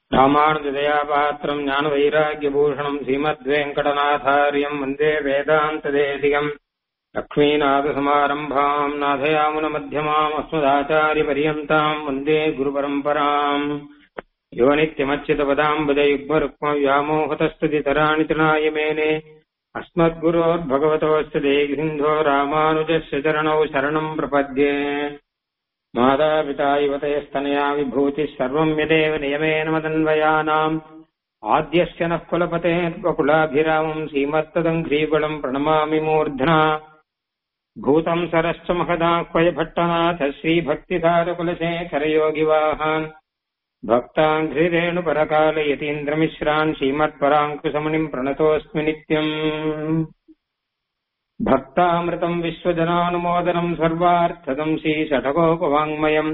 ராமானுஜதயாபாத்திரம் ஞான வைராகியபூஷணம் ஸ்ரீமத்வேங்கடநாதாரியம் வந்தே வேதாந்ததேசிகம் லக்ஷ்மீநாதசமாரம்பாம் நாதயாமுனமத்தியமாம் அஸ்மதாச்சாரியபரியந்தாம் வந்தே குருபரம்பராம் யோ நித்யமच्युतपदाम्बुजयुग्मरुक्मव्यामोहतस्तुतितराणि तृणाय मेने अस्मद्गुरोर्भगवतोऽस्य देहिन्धो रामानुजस्य चरणौ शरणम् प्रपद्ये मातापिता युवतयस्तनया विभूतिः सर्वम् यदेव नियमेन मदन्वयानाम् आद्यस्य नः कुलपतेर्वकुलाभिरामम् श्रीमत्तदङ्घ्रीकुलम् प्रणमामि मूर्ध्ना भूतम् सरश्च महदाह्वयभट्टनाथ श्रीभक्तिसारकुलशेखरयोगिवाहान् भक्ताङ्घ्रिरेणुपरकालयतीन्द्रमिश्रान् श्रीमत्पराङ्कुशमुनिम् प्रणतोऽस्मि नित्यम् भक्तामृतम् विश्वजनानुमोदनम् सर्वार्थदम् श्रीषठकोपवाङ्मयम्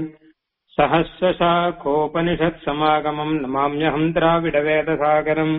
सहस्रशाखोपनिषत्समागमम् नमाम्यहम् द्राविडवेदसागरम्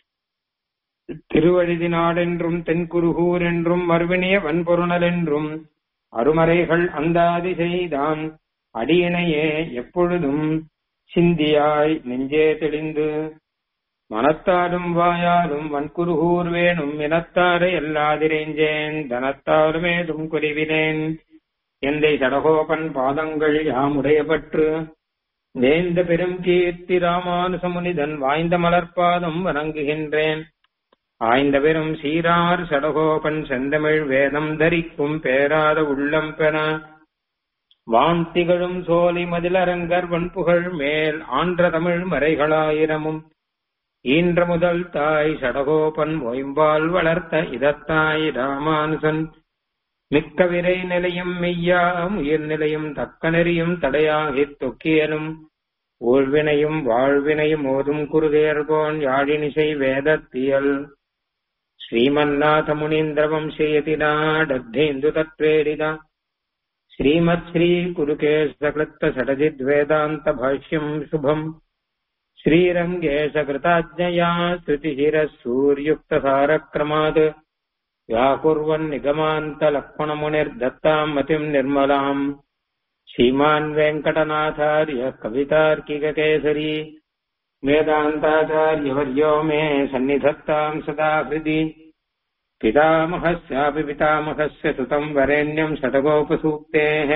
திருவழிதினாடென்றும் தென்குருகூர் என்றும் மறுவினிய வன்பொருணல் என்றும் அருமறைகள் அந்தாதி செய்தான் அடியினையே எப்பொழுதும் சிந்தியாய் நெஞ்சே தெளிந்து மனத்தாலும் வாயாலும் வன்குருகூர் வேணும் இனத்தாரை எல்லாதிரைஞ்சேன் தனத்தாலுமேதும் குறிவினேன் எந்தை சடகோபன் பாதங்கள் யாமுடைய பற்று நேர்ந்த பெரும் கீர்த்தி ராமானுசமுனிதன் வாய்ந்த மலர்பாதம் வணங்குகின்றேன் ஆய்ந்த பெரும் சீரார் சடகோபன் செந்தமிழ் வேதம் தரிக்கும் பேராத உள்ளம் பெற வான் திகழும் சோலை மதிலரங்கர் வன்புகழ் மேல் ஆன்ற தமிழ் மறைகளாயிரமும் ஈன்ற முதல் தாய் சடகோபன் ஒயம்பால் வளர்த்த இதத்தாய் ராமானுசன் மிக்க விரை நிலையும் மெய்யாம் உயிர் நிலையும் தக்க நெறியும் தடையாகித் தொக்கியலும் ஊழ்வினையும் வாழ்வினையும் ஓதும் குருதேர்கோன் யாழினிசை வேதத்தியல் ஸ்ரீமன்னாத முனீந்திர வம்சயதினாடத்தேந்து தத்வேரிதா श्रीमत् श्री कुरुकेशकृत्त षडजिद् वेदान्त भाष्यम् शुभम् श्रीरङ्गेशकृताज्ञया स्तुतिशिरः सूर्युक्तसारक्रमात् व्याकुर्वन् निगमान्तलक्ष्मणमुनिर्दत्ताम् मतिम् निर्मलाम् श्रीमान् वेङ्कटनाथार्य कवितार्किककेसरी वेदान्ताचार्यवर्यो मे सन्निधत्ताम् सदा हृदि पितामहस्यापि पितामहस्य सुतम् वरेण्यम् शतकोपसूक्तेः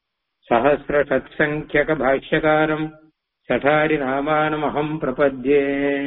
सहस्रषट्सङ्ख्यकभाष्यकारम् சட்டாரிநாமானமகம் பிரபத்யே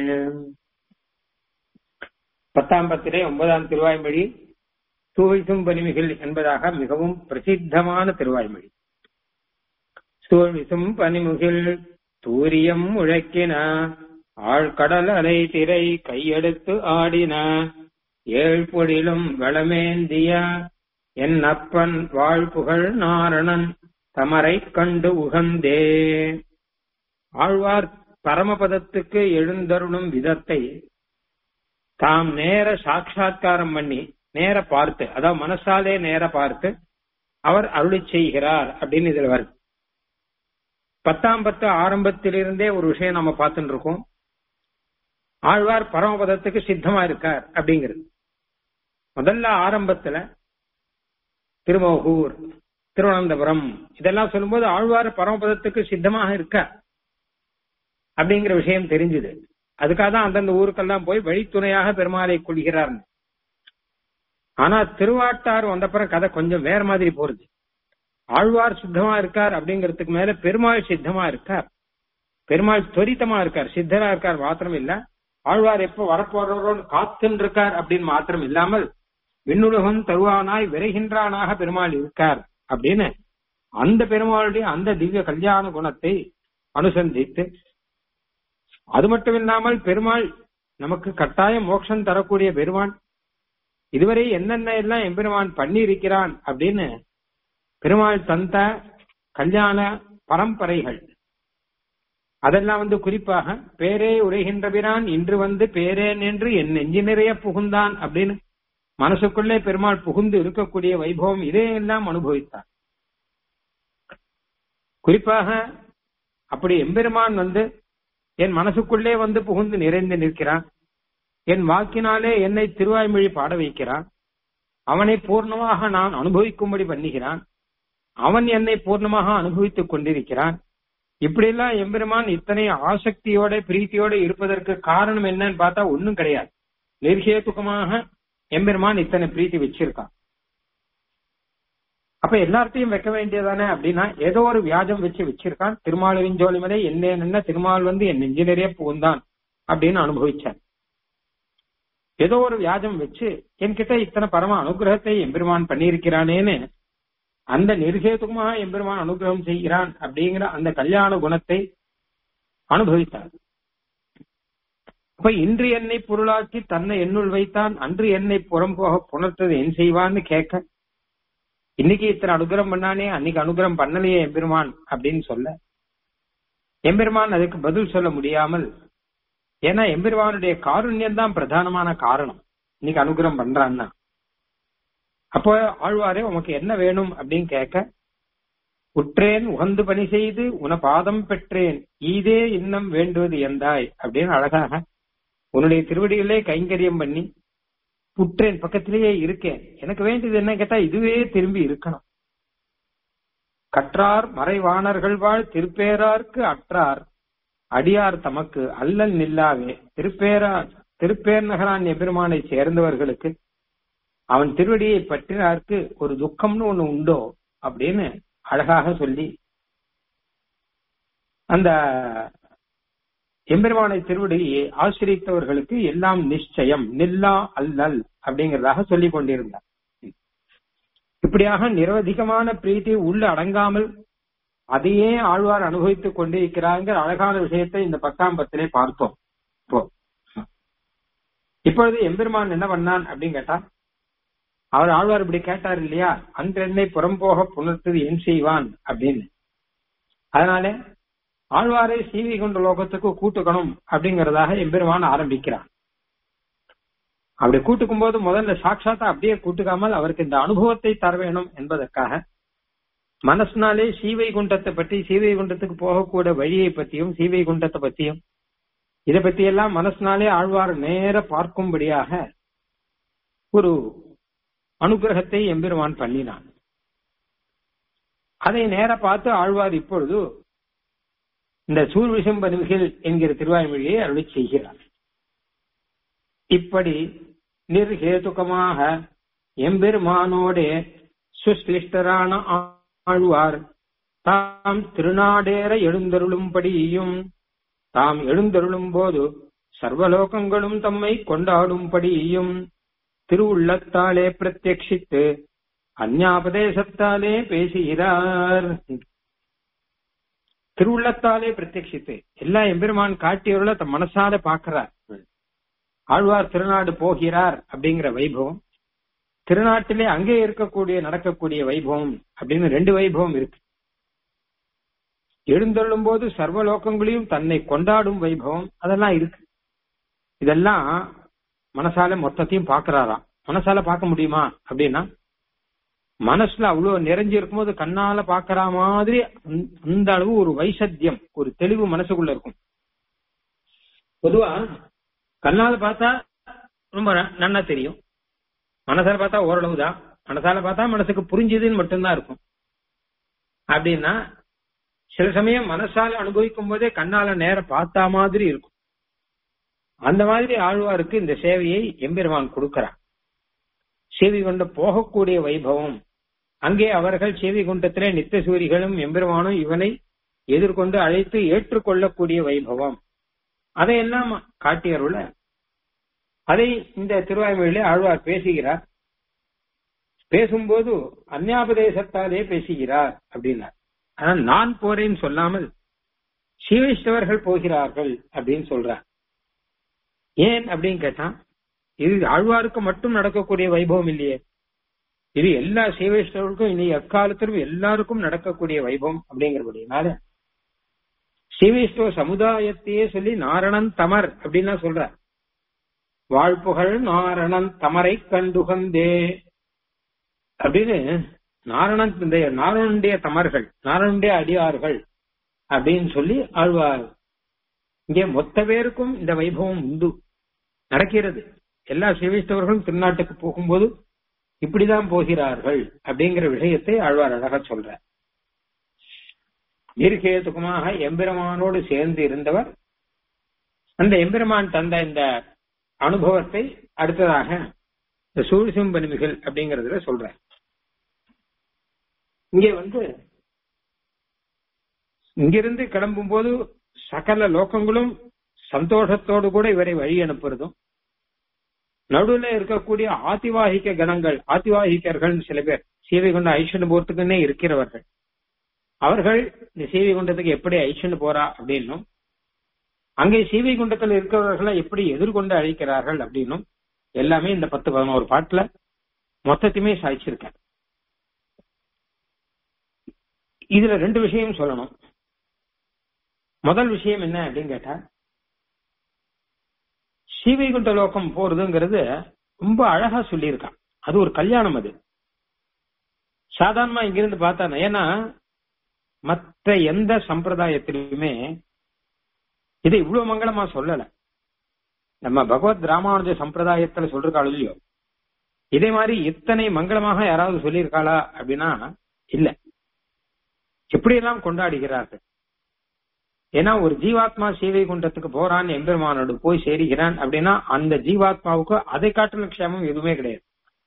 பத்தாம் பத்திலே ஒன்பதாம் திருவாய்மொழி சூழ்விசும் பனிமிகில் என்பதாக மிகவும் பிரசித்தமான திருவாய்மொழி சூழ்விசும் பனிமுகில் தூரியம் முழக்கின ஆழ்கடல் அலை திரை கையெடுத்து ஆடின ஏழ்பொழிலும் வளமேந்திய என் அப்பன் வாழ்புகழ் நாரணன் தமரை கண்டு உகந்தே ஆழ்வார் பரமபதத்துக்கு எழுந்தருளும் விதத்தை தாம் நேர சாட்சா்காரம் பண்ணி நேர பார்த்து அதாவது மனசாலே நேர பார்த்து அவர் அருளி செய்கிறார் அப்படின்னு இதுல வருது பத்தாம் பத்து ஆரம்பத்திலிருந்தே ஒரு விஷயம் நம்ம பார்த்துட்டு இருக்கோம் ஆழ்வார் பரமபதத்துக்கு சித்தமா இருக்கார் அப்படிங்கிறது முதல்ல ஆரம்பத்துல திருமோகூர் திருவனந்தபுரம் இதெல்லாம் சொல்லும்போது ஆழ்வார் பரமபதத்துக்கு சித்தமாக இருக்கார் அப்படிங்கிற விஷயம் தெரிஞ்சுது அதுக்காக தான் அந்தந்த ஊருக்கெல்லாம் போய் வழித்துணையாக பெருமாளை கொள்கிறார் ஆனா திருவாட்டார் வந்தப்புறம் கதை கொஞ்சம் வேற மாதிரி போறது ஆழ்வார் சித்தமா இருக்கார் அப்படிங்கிறதுக்கு மேல பெருமாள் சித்தமா இருக்கார் பெருமாள் துரிதமா இருக்கார் சித்தரா இருக்கார் மாத்திரம் இல்ல ஆழ்வார் எப்ப வரப்போறோன்னு காத்துன்னு இருக்கார் அப்படின்னு மாத்திரம் இல்லாமல் விண்ணுலகம் தருவானாய் விரைகின்றானாக பெருமாள் இருக்கார் அப்படின்னு அந்த பெருமாளுடைய அந்த திவ்ய கல்யாண குணத்தை அனுசந்தித்து அது மட்டும் இல்லாமல் பெருமாள் நமக்கு கட்டாயம் மோட்சம் தரக்கூடிய பெருமான் இதுவரை என்னென்ன எல்லாம் எம்பெருமான் பண்ணி இருக்கிறான் அப்படின்னு பெருமாள் தந்த கல்யாண பரம்பரைகள் அதெல்லாம் வந்து குறிப்பாக பேரே உரைகின்ற பிரான் இன்று வந்து பேரேன் என்று என் நெஞ்சு நிறைய புகுந்தான் அப்படின்னு மனசுக்குள்ளே பெருமாள் புகுந்து இருக்கக்கூடிய வைபவம் இதையெல்லாம் அனுபவித்தார் குறிப்பாக அப்படி எம்பெருமான் வந்து என் மனசுக்குள்ளே வந்து புகுந்து நிறைந்து நிற்கிறான் என் வாக்கினாலே என்னை திருவாய்மொழி பாட வைக்கிறான் அவனை பூர்ணமாக நான் அனுபவிக்கும்படி பண்ணுகிறான் அவன் என்னை பூர்ணமாக அனுபவித்துக் கொண்டிருக்கிறான் இப்படி எல்லாம் எம்பெருமான் இத்தனை ஆசக்தியோட பிரீத்தியோட இருப்பதற்கு காரணம் என்னன்னு பார்த்தா ஒண்ணும் கிடையாது நிர்ஹேதுகமாக எம்பெருமான் இத்தனை பிரீத்தி வச்சிருக்கான் அப்ப எல்லார்த்தையும் வைக்க வேண்டியதானே அப்படின்னா ஏதோ ஒரு வியாஜம் வச்சு வச்சிருக்கான் திருமாலின் ஜோலிமலை என்ன என்ன திருமால் வந்து என் நெஞ்சு நிறைய புகுந்தான் அப்படின்னு அனுபவிச்சார் ஏதோ ஒரு வியாஜம் வச்சு என்கிட்ட இத்தனை பரம அனுகிரகத்தை எம்பெருமான் பண்ணியிருக்கிறானேன்னு அந்த நிர்ஹேதுகமாக எம்பெருமான் அனுகிரகம் செய்கிறான் அப்படிங்கிற அந்த கல்யாண குணத்தை அனுபவித்தார் அப்ப இன்று என்னை பொருளாக்கி தன்னை என்னுள் வைத்தான் அன்று என்னை புறம் போக புணர்த்தது என் செய்வான்னு கேட்க இன்னைக்கு இத்தனை அனுகிரகம் பண்ணானே அன்னைக்கு அனுகிரகம் பண்ணலையே எம்பெருமான் அப்படின்னு சொல்ல எம்பெருமான் அதுக்கு பதில் சொல்ல முடியாமல் ஏன்னா எம்பெருமானுடைய காருண்யம் தான் பிரதானமான காரணம் இன்னைக்கு அனுகிரகம் பண்றான்னா அப்போ ஆழ்வாரே உமக்கு என்ன வேணும் அப்படின்னு கேட்க உற்றேன் உகந்து பணி செய்து உன பாதம் பெற்றேன் ஈதே இன்னம் வேண்டுவது எந்தாய் அப்படின்னு அழகாக உன்னுடைய திருவடிகளே கைங்கரியம் பண்ணி புற்றேன் பக்கத்திலேயே இருக்கேன் எனக்கு வேண்டியது என்ன கேட்டா இதுவே திரும்பி இருக்கணும் கற்றார் மறைவாணர்கள் வாழ் திருப்பேரார்க்கு அற்றார் அடியார் தமக்கு அல்லல் நில்லாவே திருப்பேரார் திருப்பேர் நகரான் எபெருமானை சேர்ந்தவர்களுக்கு அவன் திருவடியை பற்றினார்க்கு ஒரு துக்கம்னு ஒண்ணு உண்டோ அப்படின்னு அழகாக சொல்லி அந்த எம்பெருமானை திருவடியை ஆசிரியத்தவர்களுக்கு எல்லாம் நிச்சயம் நில்லா அல்லல் அப்படிங்கிறதாக சொல்லிக் கொண்டிருந்தார் இப்படியாக நிரவதிகமான பிரீத்தி உள்ள அடங்காமல் அதையே ஆழ்வார் அனுபவித்துக் கொண்டிருக்கிறாங்கிற அழகான விஷயத்தை இந்த பத்தாம் பத்திலே பார்த்தோம் இப்போ இப்பொழுது எம்பெருமான் என்ன பண்ணான் அப்படின்னு கேட்டா அவர் ஆழ்வார் இப்படி கேட்டார் இல்லையா அன்றென்னை புறம்போக புணர்த்தது என் செய்வான் அப்படின்னு அதனால ஆழ்வாரை சீவி கொண்ட லோகத்துக்கு கூட்டுக்கணும் அப்படிங்கறதாக எம்பெருமான் ஆரம்பிக்கிறான் அப்படி கூட்டுக்கும் போது முதல்ல சாட்சாத்தா அப்படியே கூட்டுக்காமல் அவருக்கு இந்த அனுபவத்தை தர வேணும் என்பதற்காக மனசுனாலே சீவை குண்டத்தை பற்றி சீவை குண்டத்துக்கு போகக்கூடிய வழியை பற்றியும் சீவை குண்டத்தை பற்றியும் இதை பத்தி எல்லாம் மனசுனாலே ஆழ்வார் நேர பார்க்கும்படியாக ஒரு அனுகிரகத்தை எம்பெருமான் பண்ணினான் அதை நேர பார்த்து ஆழ்வார் இப்பொழுது இந்த சூழ்விசம்பனுகள் என்கிற திருவாய்மொழியை அருளி செய்கிறார் இப்படி நிர்ஹேதுகமாக எம்பெருமானோடே சுஸ்லிஷ்டரான ஆழ்வார் தாம் திருநாடேற எழுந்தருளும்படியும் தாம் எழுந்தருளும் போது சர்வலோகங்களும் தம்மை கொண்டாடும்படியும் திருவுள்ளத்தாலே பிரத்யக்ஷித்து அந்யாபதேசத்தாலே பேசுகிறார் திருவுள்ளத்தாலே பிரத்யக்ஷித்து எல்லா எம்பெருமான் காட்டியவர்கள தம் மனசால பாக்குறார் ஆழ்வார் திருநாடு போகிறார் அப்படிங்கிற வைபவம் திருநாட்டிலே அங்கே இருக்கக்கூடிய நடக்கக்கூடிய வைபவம் அப்படின்னு ரெண்டு வைபவம் இருக்கு எழுந்தள்ளும் போது சர்வலோகங்களையும் தன்னை கொண்டாடும் வைபவம் அதெல்லாம் இருக்கு இதெல்லாம் மனசால மொத்தத்தையும் பாக்குறாராம் மனசால பார்க்க முடியுமா அப்படின்னா மனசுல அவ்வளவு நிறைஞ்சு இருக்கும்போது கண்ணால பாக்குற மாதிரி அந்த அளவு ஒரு வைசத்தியம் ஒரு தெளிவு மனசுக்குள்ள இருக்கும் பொதுவா கண்ணால பார்த்தா ரொம்ப நன்னா தெரியும் மனசால பார்த்தா ஓரளவு தான் மனசால பார்த்தா மனசுக்கு புரிஞ்சுதுன்னு மட்டும்தான் இருக்கும் அப்படின்னா சில சமயம் மனசால அனுபவிக்கும் போதே கண்ணால நேர பார்த்தா மாதிரி இருக்கும் அந்த மாதிரி ஆழ்வாருக்கு இந்த சேவையை எம்பெருமான் கொடுக்கிறான் சேவை கொண்டு போகக்கூடிய வைபவம் அங்கே அவர்கள் சேவை குண்டத்திலே நித்திய சூரிகளும் எம்பெருமானும் இவனை எதிர்கொண்டு அழைத்து ஏற்றுக்கொள்ளக்கூடிய வைபவம் அதையெல்லாம் காட்டியருள அதை இந்த திருவாய்மொழியிலே ஆழ்வார் பேசுகிறார் பேசும்போது அந்யாபதேசத்தாலே பேசுகிறார் அப்படின்னார் ஆனா நான் போறேன்னு சொல்லாமல் சீவைஷ்டவர்கள் போகிறார்கள் அப்படின்னு சொல்றார் ஏன் அப்படின்னு கேட்டா இது ஆழ்வாருக்கு மட்டும் நடக்கக்கூடிய வைபவம் இல்லையே இது எல்லா சீவைஷ்டவர்களுக்கும் இனி எக்காலத்திலும் எல்லாருக்கும் நடக்கக்கூடிய வைபவம் அப்படிங்கிறபடினால சீவைஷ்டவ சமுதாயத்தையே சொல்லி நாரணன் தமர் அப்படின்னு சொல்ற வாழ்ப்புகழ் நாரணன் தமரை கண்டுகந்தே அப்படின்னு நாரணன் இந்த நாரணனுடைய தமர்கள் நாரணனுடைய அடியார்கள் அப்படின்னு சொல்லி ஆழ்வார் இங்கே மொத்த பேருக்கும் இந்த வைபவம் உண்டு நடக்கிறது எல்லா சிவைஸ்தவர்களும் திருநாட்டுக்கு போகும்போது இப்படிதான் போகிறார்கள் அப்படிங்கிற விஷயத்தை ஆழ்வார் அழகா சொல்ற தீர்க்கேதுகமாக எம்பெருமானோடு சேர்ந்து இருந்தவர் அந்த எம்பெருமான் தந்த இந்த அனுபவத்தை அடுத்ததாக இந்த சூழ்சிம்பனிமிகள் அப்படிங்கறதுல சொல்ற இங்கே வந்து இங்கிருந்து கிளம்பும் போது சகல லோகங்களும் சந்தோஷத்தோடு கூட இவரை வழி அனுப்புறதும் நடுவுல இருக்கக்கூடிய ஆதிவாகிக்க கணங்கள் ஆதிவாகிக்கர்கள் சில பேர் சீவை கொண்ட ஐஷன் போறதுக்குன்னே இருக்கிறவர்கள் அவர்கள் இந்த சீவை குண்டத்துக்கு எப்படி ஐஷன் போறா அப்படின்னும் அங்கே சீவை குண்டத்தில் இருக்கிறவர்களை எப்படி எதிர்கொண்டு அழைக்கிறார்கள் அப்படின்னும் எல்லாமே இந்த பத்து பதினோரு பாட்டுல மொத்தத்தையுமே சாய்ச்சிருக்கார் இதுல ரெண்டு விஷயம் சொல்லணும் முதல் விஷயம் என்ன அப்படின்னு கேட்டா ஸ்ரீவைகுண்ட லோகம் போறதுங்கிறது ரொம்ப அழகா சொல்லியிருக்கான் அது ஒரு கல்யாணம் அது சாதாரணமா இங்கிருந்து பார்த்தா ஏன்னா மற்ற எந்த சம்பிரதாயத்திலுமே இதை இவ்வளவு மங்களமா சொல்லல நம்ம பகவத் ராமானுஜ சம்பிரதாயத்துல சொல்றாள் இல்லையோ இதே மாதிரி இத்தனை மங்களமாக யாராவது சொல்லியிருக்காளா அப்படின்னா இல்ல எப்படியெல்லாம் கொண்டாடுகிறார்கள் ஏன்னா ஒரு ஜீவாத்மா சேவை குண்டத்துக்கு போறான் எம்பெருமானோடு போய் சேருகிறான் அப்படின்னா அந்த ஜீவாத்மாவுக்கு அதை காட்டுல க்ஷேமம் எதுவுமே கிடையாது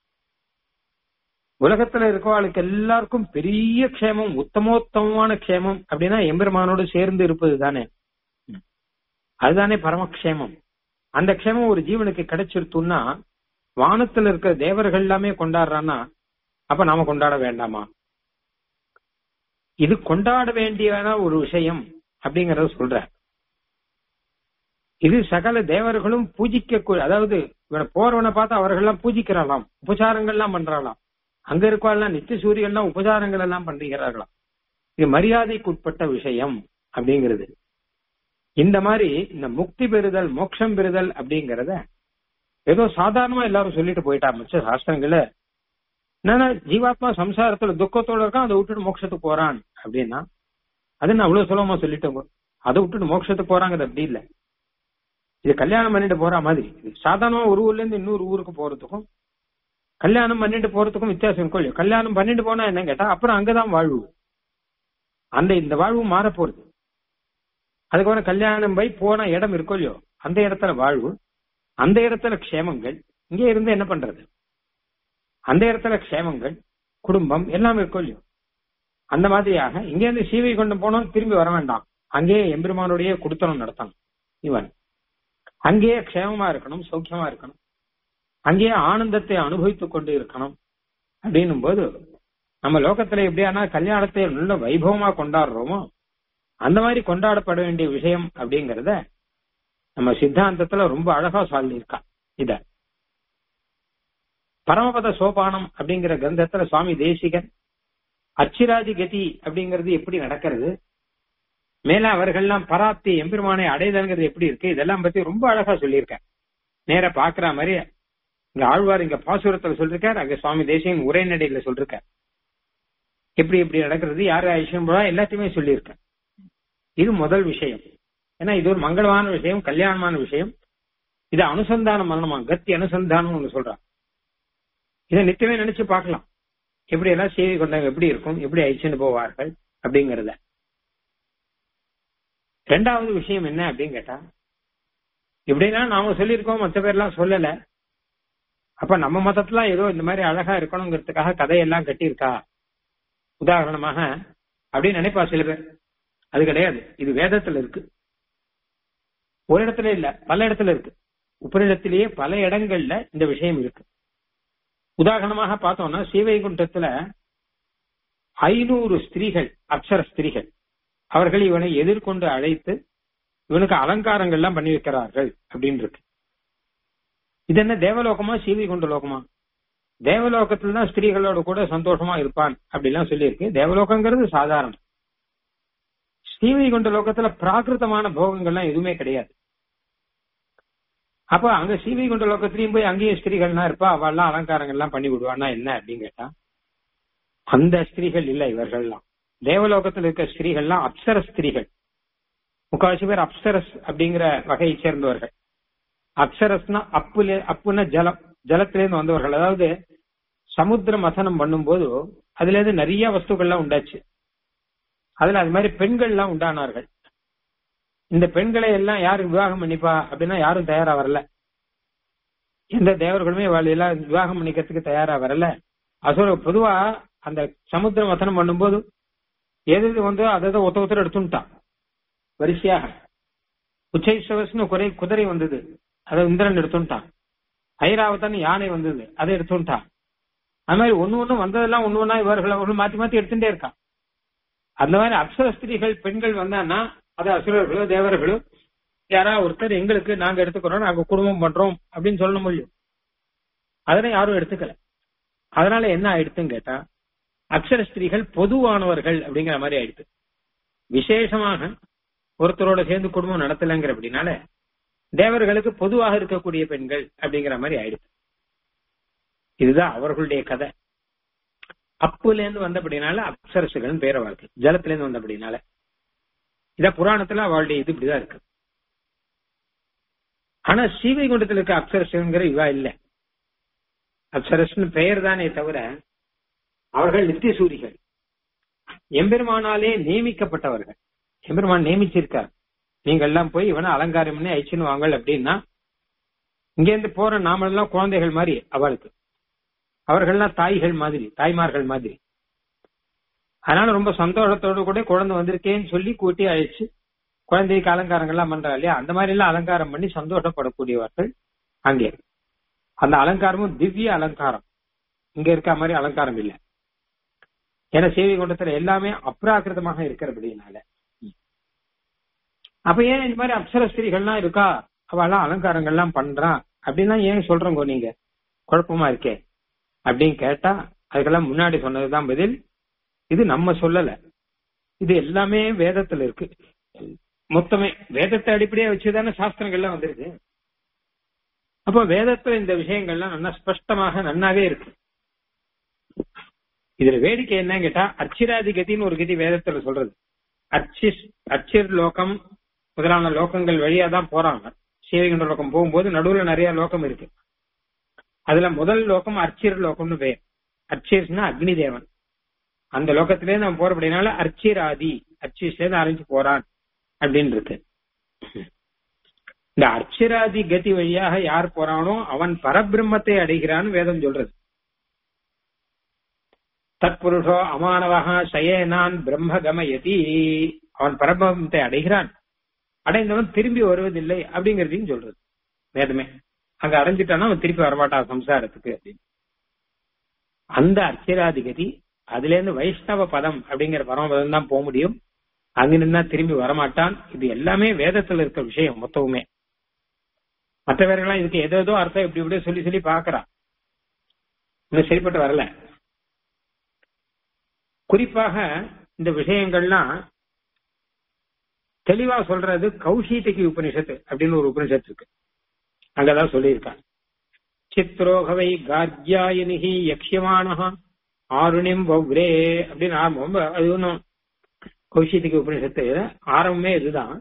உலகத்துல இருக்கவாளுக்கு எல்லாருக்கும் பெரிய க்ஷேமம் உத்தமோத்தமமான க்ஷேமம் அப்படின்னா எம்பெருமானோடு சேர்ந்து இருப்பது தானே அதுதானே பரமக்ஷேமம் அந்த க்ஷேமம் ஒரு ஜீவனுக்கு கிடைச்சிருத்துன்னா வானத்துல இருக்கிற தேவர்கள் எல்லாமே கொண்டாடுறான்னா அப்ப நாம கொண்டாட வேண்டாமா இது கொண்டாட வேண்டியன ஒரு விஷயம் அப்படிங்கறத சொல்ற இது சகல தேவர்களும் பூஜிக்க அதாவது இவனை போறவனை பார்த்து அவர்கள் எல்லாம் பூஜிக்கிறாளாம் உபசாரங்கள் எல்லாம் பண்றாளாம் அங்க இருக்கவாள்லாம் நித்திய சூரியன்லாம் உபசாரங்கள் எல்லாம் பண்ணுகிறார்களாம் இது மரியாதைக்கு உட்பட்ட விஷயம் அப்படிங்கிறது இந்த மாதிரி இந்த முக்தி பெறுதல் மோட்சம் பெறுதல் அப்படிங்கறத ஏதோ சாதாரணமா எல்லாரும் சொல்லிட்டு போயிட்டா மிச்ச சாஸ்திரங்கள என்னன்னா ஜீவாத்மா சம்சாரத்துல துக்கத்தோட இருக்கான் அதை விட்டுட்டு மோட்சத்துக்கு போறான் அப்படின்னா அது நான் அவ்வளவு சுலபமா சொல்லிட்டோங்க அதை விட்டுட்டு மோட்சத்துக்கு போறாங்கிறது அப்படி இல்ல இது கல்யாணம் பண்ணிட்டு போற மாதிரி சாதாரணமா ஒரு ஊர்ல இருந்து இன்னொரு ஊருக்கு போறதுக்கும் கல்யாணம் பண்ணிட்டு போறதுக்கும் வித்தியாசம் இருக்கும் இல்லையா கல்யாணம் பண்ணிட்டு போனா என்ன கேட்டா அப்புறம் அங்கதான் வாழ்வு அந்த இந்த வாழ்வு மாற போறது அதுக்கப்புறம் கல்யாணம் போய் போன இடம் இருக்கும் இல்லையோ அந்த இடத்துல வாழ்வு அந்த இடத்துல க்ஷேமங்கள் இங்கே இருந்து என்ன பண்றது அந்த இடத்துல க்ஷேமங்கள் குடும்பம் எல்லாம் இருக்கும் இல்லையோ அந்த மாதிரியாக இங்க இருந்து சீவை கொண்டு போனோம் திரும்பி வர வேண்டாம் அங்கேயே எம்பெருமானுடைய குடுத்தனம் நடத்தணும் இவன் அங்கேயே க்ஷேமமா இருக்கணும் சௌக்கியமா இருக்கணும் அங்கேயே ஆனந்தத்தை அனுபவித்துக் கொண்டு இருக்கணும் அப்படின்னும் போது நம்ம லோகத்துல எப்படியானா கல்யாணத்தை நல்ல வைபவமா கொண்டாடுறோமோ அந்த மாதிரி கொண்டாடப்பட வேண்டிய விஷயம் அப்படிங்கறத நம்ம சித்தாந்தத்துல ரொம்ப அழகா சொல்லியிருக்கா இத பரமபத சோபானம் அப்படிங்கிற கிரந்தத்துல சுவாமி தேசிகன் அச்சிராதி கதி அப்படிங்கிறது எப்படி நடக்கிறது மேல அவர்கள்லாம் பராத்தி எம்பெருமானை அடைதல்ங்கிறது எப்படி இருக்கு இதெல்லாம் பத்தி ரொம்ப அழகா சொல்லியிருக்க நேர பாக்குற மாதிரி இங்க ஆழ்வார் இங்க பாசுரத்துல சொல்லிருக்கார் அங்க சுவாமி தேசியன் உரைநடையில சொல்லிருக்கார் எப்படி எப்படி நடக்கிறது யாரு ஐஸ்வரம் போறா எல்லாத்தையுமே சொல்லியிருக்க இது முதல் விஷயம் ஏன்னா இது ஒரு மங்களமான விஷயம் கல்யாணமான விஷயம் இது அனுசந்தானம் பண்ணணுமா கத்தி அனுசந்தானம் ஒண்ணு சொல்றான் இதை நித்தியமே நினைச்சு பார்க்கலாம் எப்படி எல்லாம் செய்தி கொண்டாங்க எப்படி இருக்கும் எப்படி அழிச்சுட்டு போவார்கள் அப்படிங்கறத ரெண்டாவது விஷயம் என்ன அப்படின்னு கேட்டா இப்படிலாம் நாம சொல்லியிருக்கோம் மற்ற பேர்லாம் சொல்லல அப்ப நம்ம மதத்துல ஏதோ இந்த மாதிரி அழகா இருக்கணுங்கிறதுக்காக கதையெல்லாம் கட்டியிருக்கா உதாரணமாக அப்படின்னு நினைப்பா சில பேர் அது கிடையாது இது வேதத்துல இருக்கு ஒரு இடத்துல இல்ல பல இடத்துல இருக்கு உபரிடத்திலேயே பல இடங்கள்ல இந்த விஷயம் இருக்கு உதாரணமாக பார்த்தோம்னா சீவைகுண்டத்துல ஐநூறு ஸ்திரீகள் அப்சர ஸ்திரீகள் அவர்கள் இவனை எதிர்கொண்டு அழைத்து இவனுக்கு அலங்காரங்கள் எல்லாம் பண்ணி வைக்கிறார்கள் அப்படின்னு இருக்கு இது என்ன தேவலோகமா சீவைகுண்ட லோகமா தேவலோகத்துல தான் ஸ்திரீகளோட கூட சந்தோஷமா இருப்பான் அப்படிலாம் சொல்லியிருக்கு தேவலோகங்கிறது சாதாரணம் ஸ்ரீவைகுண்ட லோகத்துல பிராகிருத்தமான போகங்கள்லாம் எதுவுமே கிடையாது அப்ப அங்க ஸ்ரீவைகுண்ட லோகத்திலயும் போய் அங்கேயும் ஸ்திரீகள்லாம் இருப்பா அவெல்லாம் அலங்காரங்கள்லாம் பண்ணி விடுவான்னா என்ன அப்படின்னு கேட்டா அந்த ஸ்திரீகள் இல்ல இவர்கள்லாம் தேவலோகத்தில் இருக்க ஸ்திரீகள்லாம் அப்சர ஸ்திரீகள் முக்காவாசி பேர் அப்சரஸ் அப்படிங்கிற வகையை சேர்ந்தவர்கள் அப்சரஸ்னா அப்புல அப்புன்னா ஜலம் ஜலத்திலேருந்து வந்தவர்கள் அதாவது சமுத்திர மசனம் பண்ணும்போது அதுல இருந்து நிறைய வஸ்துக்கள்லாம் உண்டாச்சு அதுல அது மாதிரி பெண்கள் எல்லாம் உண்டானார்கள் இந்த பெண்களை எல்லாம் யாரு விவாகம் பண்ணிப்பா அப்படின்னா யாரும் தயாரா வரல எந்த தேவர்களுமே அவள் எல்லாம் விவாகம் பண்ணிக்கிறதுக்கு தயாரா வரல அசுர பொதுவா அந்த சமுத்திரம் வசனம் பண்ணும்போது எது எது வந்தோ அதை அதை ஒத்த ஒத்தர எடுத்துட்டான் வரிசையாக உச்சைஸ்வரஸ்னு குறை குதிரை வந்தது அதை இந்திரன் எடுத்துட்டான் ஐராவதன் யானை வந்தது அதை எடுத்துட்டான் அது மாதிரி ஒண்ணு ஒண்ணு வந்ததெல்லாம் ஒண்ணு ஒண்ணா இவர்களை ஒண்ணு மாத்தி மாத்தி எடுத்துட்டே இருக்கான் அந்த மாதிரி அப்சர ஸ்திரீகள் பெண்கள் வந்தான்னா அது அசுரர்களோ தேவர்களோ யாராவது ஒருத்தர் எங்களுக்கு நாங்க எடுத்துக்கிறோம் நாங்க குடும்பம் பண்றோம் அப்படின்னு சொல்ல முடியும் அதனை யாரும் எடுத்துக்கல அதனால என்ன ஆயிடுத்துன்னு கேட்டா அக்ஷர ஸ்திரீகள் பொதுவானவர்கள் அப்படிங்கிற மாதிரி ஆயிடுது விசேஷமாக ஒருத்தரோட சேர்ந்து குடும்பம் நடத்தலைங்கிற அப்படின்னால தேவர்களுக்கு பொதுவாக இருக்கக்கூடிய பெண்கள் அப்படிங்கிற மாதிரி ஆயிடுது இதுதான் அவர்களுடைய கதை அப்புல இருந்து வந்தபடினால அப்சரசுகள் பேர வாழ்க்கை ஜலத்துல இருந்து வந்தபடினால இத புராணத்துல அவளுடைய இது இப்படிதான் இருக்கு ஆனா ஸ்ரீவைகுண்டத்துல இருக்க அப்சரசுங்கிற இவா இல்ல அப்சரஸ்னு பெயர் தானே தவிர அவர்கள் நித்திய சூரிகள் எம்பெருமானாலே நியமிக்கப்பட்டவர்கள் எம்பெருமான் நியமிச்சிருக்கார் நீங்க எல்லாம் போய் இவனை அலங்காரம் பண்ணி அழிச்சுன்னு வாங்கல் அப்படின்னா இங்க இருந்து போற நாமெல்லாம் குழந்தைகள் மாதிரி அவளுக்கு அவர்கள்லாம் தாய்கள் மாதிரி தாய்மார்கள் மாதிரி அதனால ரொம்ப சந்தோஷத்தோடு கூட குழந்தை வந்திருக்கேன்னு சொல்லி கூட்டி அழைச்சு குழந்தைக்கு அலங்காரங்கள்லாம் பண்றா இல்லையா அந்த மாதிரி எல்லாம் அலங்காரம் பண்ணி சந்தோஷப்படக்கூடியவர்கள் அங்கே அந்த அலங்காரமும் திவ்ய அலங்காரம் இங்க இருக்க மாதிரி அலங்காரம் இல்ல ஏன்னா சேவை குண்டத்துல எல்லாமே அப்ராக்கிருதமாக இருக்கிறபடினால அப்ப ஏன் இந்த மாதிரி அப்சர ஸ்திரீகள்லாம் இருக்கா அவெல்லாம் அலங்காரங்கள்லாம் பண்றான் அப்படின்னா ஏன் சொல்றோங்க நீங்க குழப்பமா இருக்கே அப்படின்னு கேட்டா அதுக்கெல்லாம் முன்னாடி சொன்னதுதான் பதில் இது நம்ம சொல்லல இது எல்லாமே வேதத்துல இருக்கு மொத்தமே வேதத்தை அடிப்படையா வச்சுதானே சாஸ்திரங்கள்லாம் வந்திருக்கு அப்ப வேதத்துல இந்த விஷயங்கள்லாம் நல்லா ஸ்பஷ்டமாக நன்னாவே இருக்கு இதுல வேடிக்கை என்னன்னு கேட்டா அர்ச்சிராதி கதின்னு ஒரு கதி வேதத்துல சொல்றது அர்ச்சிஸ் அர்ச்சிர் லோகம் முதலான லோகங்கள் வழியா தான் போறாங்க சீவைகுண்ட லோகம் போகும்போது நடுவுல நிறைய லோகம் இருக்கு அதுல முதல் லோகம் அர்ச்சிர் லோகம்னு பேர் அர்ச்சிர்ஸ்னா அக்னி தேவன் அந்த லோகத்திலே நம்ம போற அப்படின்னால அர்ச்சிராதி அர்ச்சிஸ்ல இருந்து ஆரம்பிச்சு போறான் அப்படின்னு இருக்கு இந்த அர்ச்சிராதி கதி வழியாக யார் போறானோ அவன் பரபிரம்மத்தை அடைகிறான்னு வேதம் சொல்றது தற்புருஷோ அமானவகா சயேனான் பிரம்ம கமயதி அவன் பரபிரம்மத்தை அடைகிறான் அடைந்தவன் திரும்பி வருவதில்லை அப்படிங்கறதையும் சொல்றது வேதமே அங்க அடைஞ்சிட்டானா அவன் திருப்பி வரமாட்டான் சம்சாரத்துக்கு அப்படின்னு அந்த அர்ச்சிராதிகதி அதுல இருந்து வைஷ்ணவ பதம் அப்படிங்கிற பரமபதம் தான் போக முடியும் அங்க நின்னா திரும்பி வரமாட்டான் இது எல்லாமே வேதத்துல இருக்க விஷயம் மொத்தமுமே மற்றவர்கள்லாம் இதுக்கு ஏதோ ஏதோ அர்த்தம் இப்படி இப்படி சொல்லி சொல்லி பாக்குறா இன்னும் சரிப்பட்டு வரல குறிப்பாக இந்த விஷயங்கள்லாம் தெளிவா சொல்றது கௌஷீதகி உபனிஷத்து அப்படின்னு ஒரு உபனிஷத்து இருக்கு அங்கதான் சொல்லியிருக்காங்க சித்ரோகவை கார்கியாயனிகி யக்ஷமானஹா ஆருணிம் வவ்ரே அப்படின்னு ஆரம்பம் அது ஒன்றும் கௌஷிதிக்கு உபனிஷத்து ஆரம்பமே இதுதான்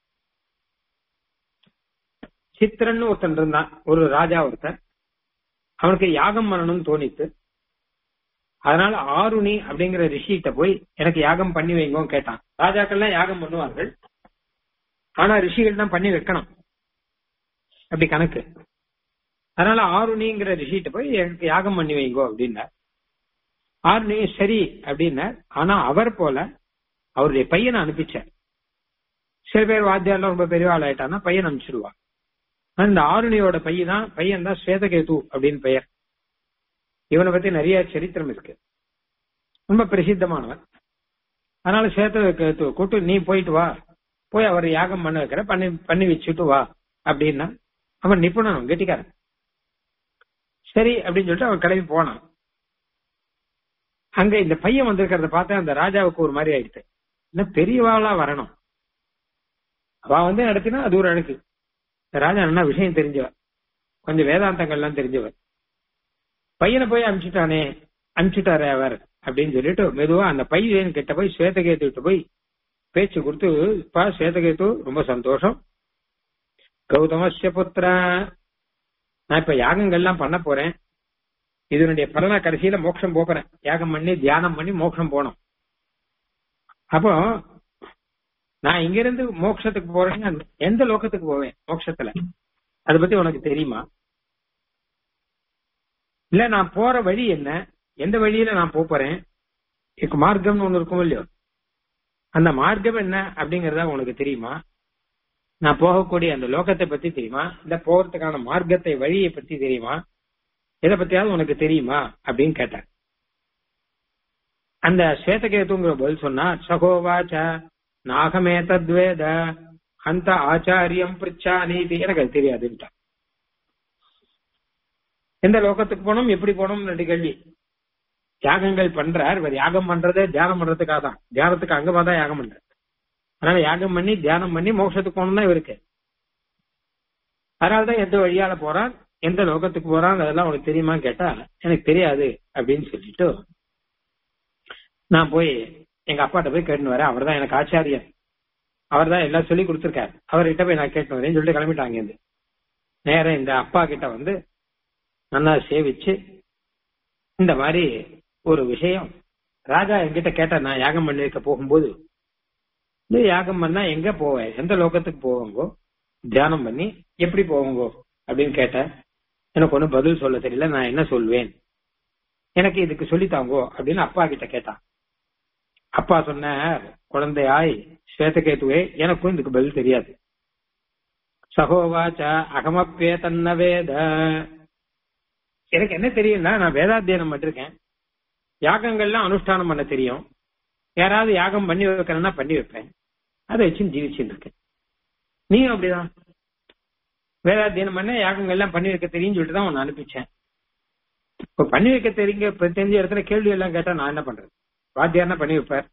சித்திரன்னு ஒருத்தன் இருந்தான் ஒரு ராஜா ஒருத்தன் அவனுக்கு யாகம் பண்ணணும்னு தோணித்து அதனால ஆருணி அப்படிங்கிற ரிஷிகிட்ட போய் எனக்கு யாகம் பண்ணி வைங்கோ கேட்டான் ராஜாக்கள்லாம் யாகம் பண்ணுவார்கள் ஆனா ரிஷிகள் தான் பண்ணி வைக்கணும் அப்படி கணக்கு அதனால ஆருணிங்கிற ரிஷிகிட்ட போய் எனக்கு யாகம் பண்ணி வைங்கோ அப்படின்னார் ஆருணி சரி அப்படின்னார் ஆனா அவர் போல அவருடைய பையனை அனுப்பிச்சார் சில பேர் வாத்தியாரெல்லாம் ரொம்ப பெரிய ஆள் ஆயிட்டான்னா பையன் அனுப்பிச்சிடுவான் இந்த ஆருணியோட பையன் தான் பையன் தான் ஸ்வேதகேது அப்படின்னு பெயர் இவனை பத்தி நிறைய சரித்திரம் இருக்கு ரொம்ப பிரசித்தமானவன் அதனால ஸ்வேதகேது கூட்டு நீ போயிட்டு வா போய் அவர் யாகம் பண்ண வைக்கிற பண்ணி பண்ணி வச்சுட்டு வா அப்படின்னா அவன் நிபுணன் கெட்டிக்காரன் சரி அப்படின்னு சொல்லிட்டு அவன் கிளம்பி போனான் அங்க இந்த பையன் வந்திருக்கிறத பார்த்தா அந்த ராஜாவுக்கு ஒரு மாதிரி ஆயிடுச்சு என்ன பெரியவாளா வரணும் அவ வந்து நடத்தினா அது ஒரு அழுக்கு இந்த ராஜா என்ன விஷயம் தெரிஞ்சவர் கொஞ்சம் வேதாந்தங்கள்லாம் தெரிஞ்சவர் பையனை போய் அனுப்பிச்சுட்டானே அனுப்பிச்சுட்டாரே அவர் அப்படின்னு சொல்லிட்டு மெதுவா அந்த பையன் கிட்ட போய் ஸ்வேதகேத்து கிட்ட போய் பேச்சு கொடுத்து பா ஸ்வேதகேத்து ரொம்ப சந்தோஷம் கௌதமஸ்ய புத்திர நான் இப்ப யாகங்கள்லாம் பண்ண போறேன் இதனுடைய பலனை கடைசியில மோட்சம் போக்குறேன் யாகம் பண்ணி தியானம் பண்ணி மோட்சம் போனோம் அப்போ நான் இங்க இருந்து மோட்சத்துக்கு போறேன்னா எந்த லோகத்துக்கு போவேன் மோட்சத்துல அதை பத்தி உனக்கு தெரியுமா இல்ல நான் போற வழி என்ன எந்த வழியில நான் போப் போறேன் எனக்கு மார்க்கம்னு ஒண்ணு இருக்கும் இல்லையோ அந்த மார்க்கம் என்ன அப்படிங்கறத உனக்கு தெரியுமா நான் போகக்கூடிய அந்த லோகத்தை பத்தி தெரியுமா இல்ல போறதுக்கான மார்க்கத்தை வழியை பத்தி தெரியுமா இதை பத்தியாவது உனக்கு தெரியுமா அப்படின்னு கேட்டார் அந்த ஸ்வேதகேதுங்கிற பதில் சொன்னா சகோவாச்ச நாகமே தத்வேத அந்த ஆச்சாரியம் பிரிச்சா நீதி எனக்கு அது தெரியாதுன்ட்டா எந்த லோகத்துக்கு போனோம் எப்படி போனோம் ரெண்டு கேள்வி யாகங்கள் பண்றார் இவர் யாகம் பண்றதே தியானம் பண்றதுக்காக தான் தியானத்துக்கு அங்கமா தான் யாகம் பண்றார் அதனால யாகம் பண்ணி தியானம் பண்ணி மோட்சத்துக்கு போகணும் தான் இவருக்கு அதனாலதான் எந்த வழியால போறான் எந்த லோகத்துக்கு போறான் அதெல்லாம் உனக்கு தெரியுமா கேட்டா எனக்கு தெரியாது அப்படின்னு சொல்லிட்டு நான் போய் எங்க அப்பாட்ட போய் கேட்டுன்னு வரேன் அவர் தான் எனக்கு ஆச்சாரியன் அவர் தான் எல்லாம் சொல்லி கொடுத்துருக்காரு அவர்கிட்ட போய் நான் கேட்டு வரேன்னு சொல்லிட்டு கிளம்பிட்டாங்க இருந்து நேரம் இந்த அப்பா கிட்ட வந்து நல்லா சேவிச்சு இந்த மாதிரி ஒரு விஷயம் ராஜா என்கிட்ட கேட்ட நான் யாகம் பண்ணிருக்க போகும்போது இந்த யாகம் பண்ணா எங்க போவேன் எந்த லோகத்துக்கு போவாங்கோ தியானம் பண்ணி எப்படி போவாங்கோ அப்படின்னு கேட்டேன் எனக்கு ஒன்னும் பதில் சொல்ல தெரியல நான் என்ன சொல்வேன் எனக்கு இதுக்கு சொல்லித்தாங்கோ அப்படின்னு அப்பா கிட்ட கேட்டான் அப்பா சொன்னார் குழந்தையாய் ஸ்வேதகேதுவே எனக்கும் இதுக்கு பதில் தெரியாது சகோவாச்ச அகமப்பே தன்ன வேத எனக்கு என்ன தெரியும்னா நான் வேதாத்தியனம் பண்ணிருக்கேன் யாகங்கள்லாம் அனுஷ்டானம் பண்ண தெரியும் யாராவது யாகம் பண்ணி வைக்கிறேன்னா பண்ணி வைப்பேன் அதை வச்சு ஜீவிச்சுட்டு இருக்கேன் நீயும் அப்படிதான் வேதாத்தியனம் பண்ண யாகங்கள்லாம் பண்ணி வைக்க தெரியும் சொல்லிட்டு தான் உன்னை அனுப்பிச்சேன் இப்ப பண்ணி வைக்க தெரியுங்க இப்ப தெரிஞ்ச இடத்துல கேள்வி எல்லாம் கேட்டா நான் என்ன பண்றது வாத்தியார்னா பண்ணி வைப்பார்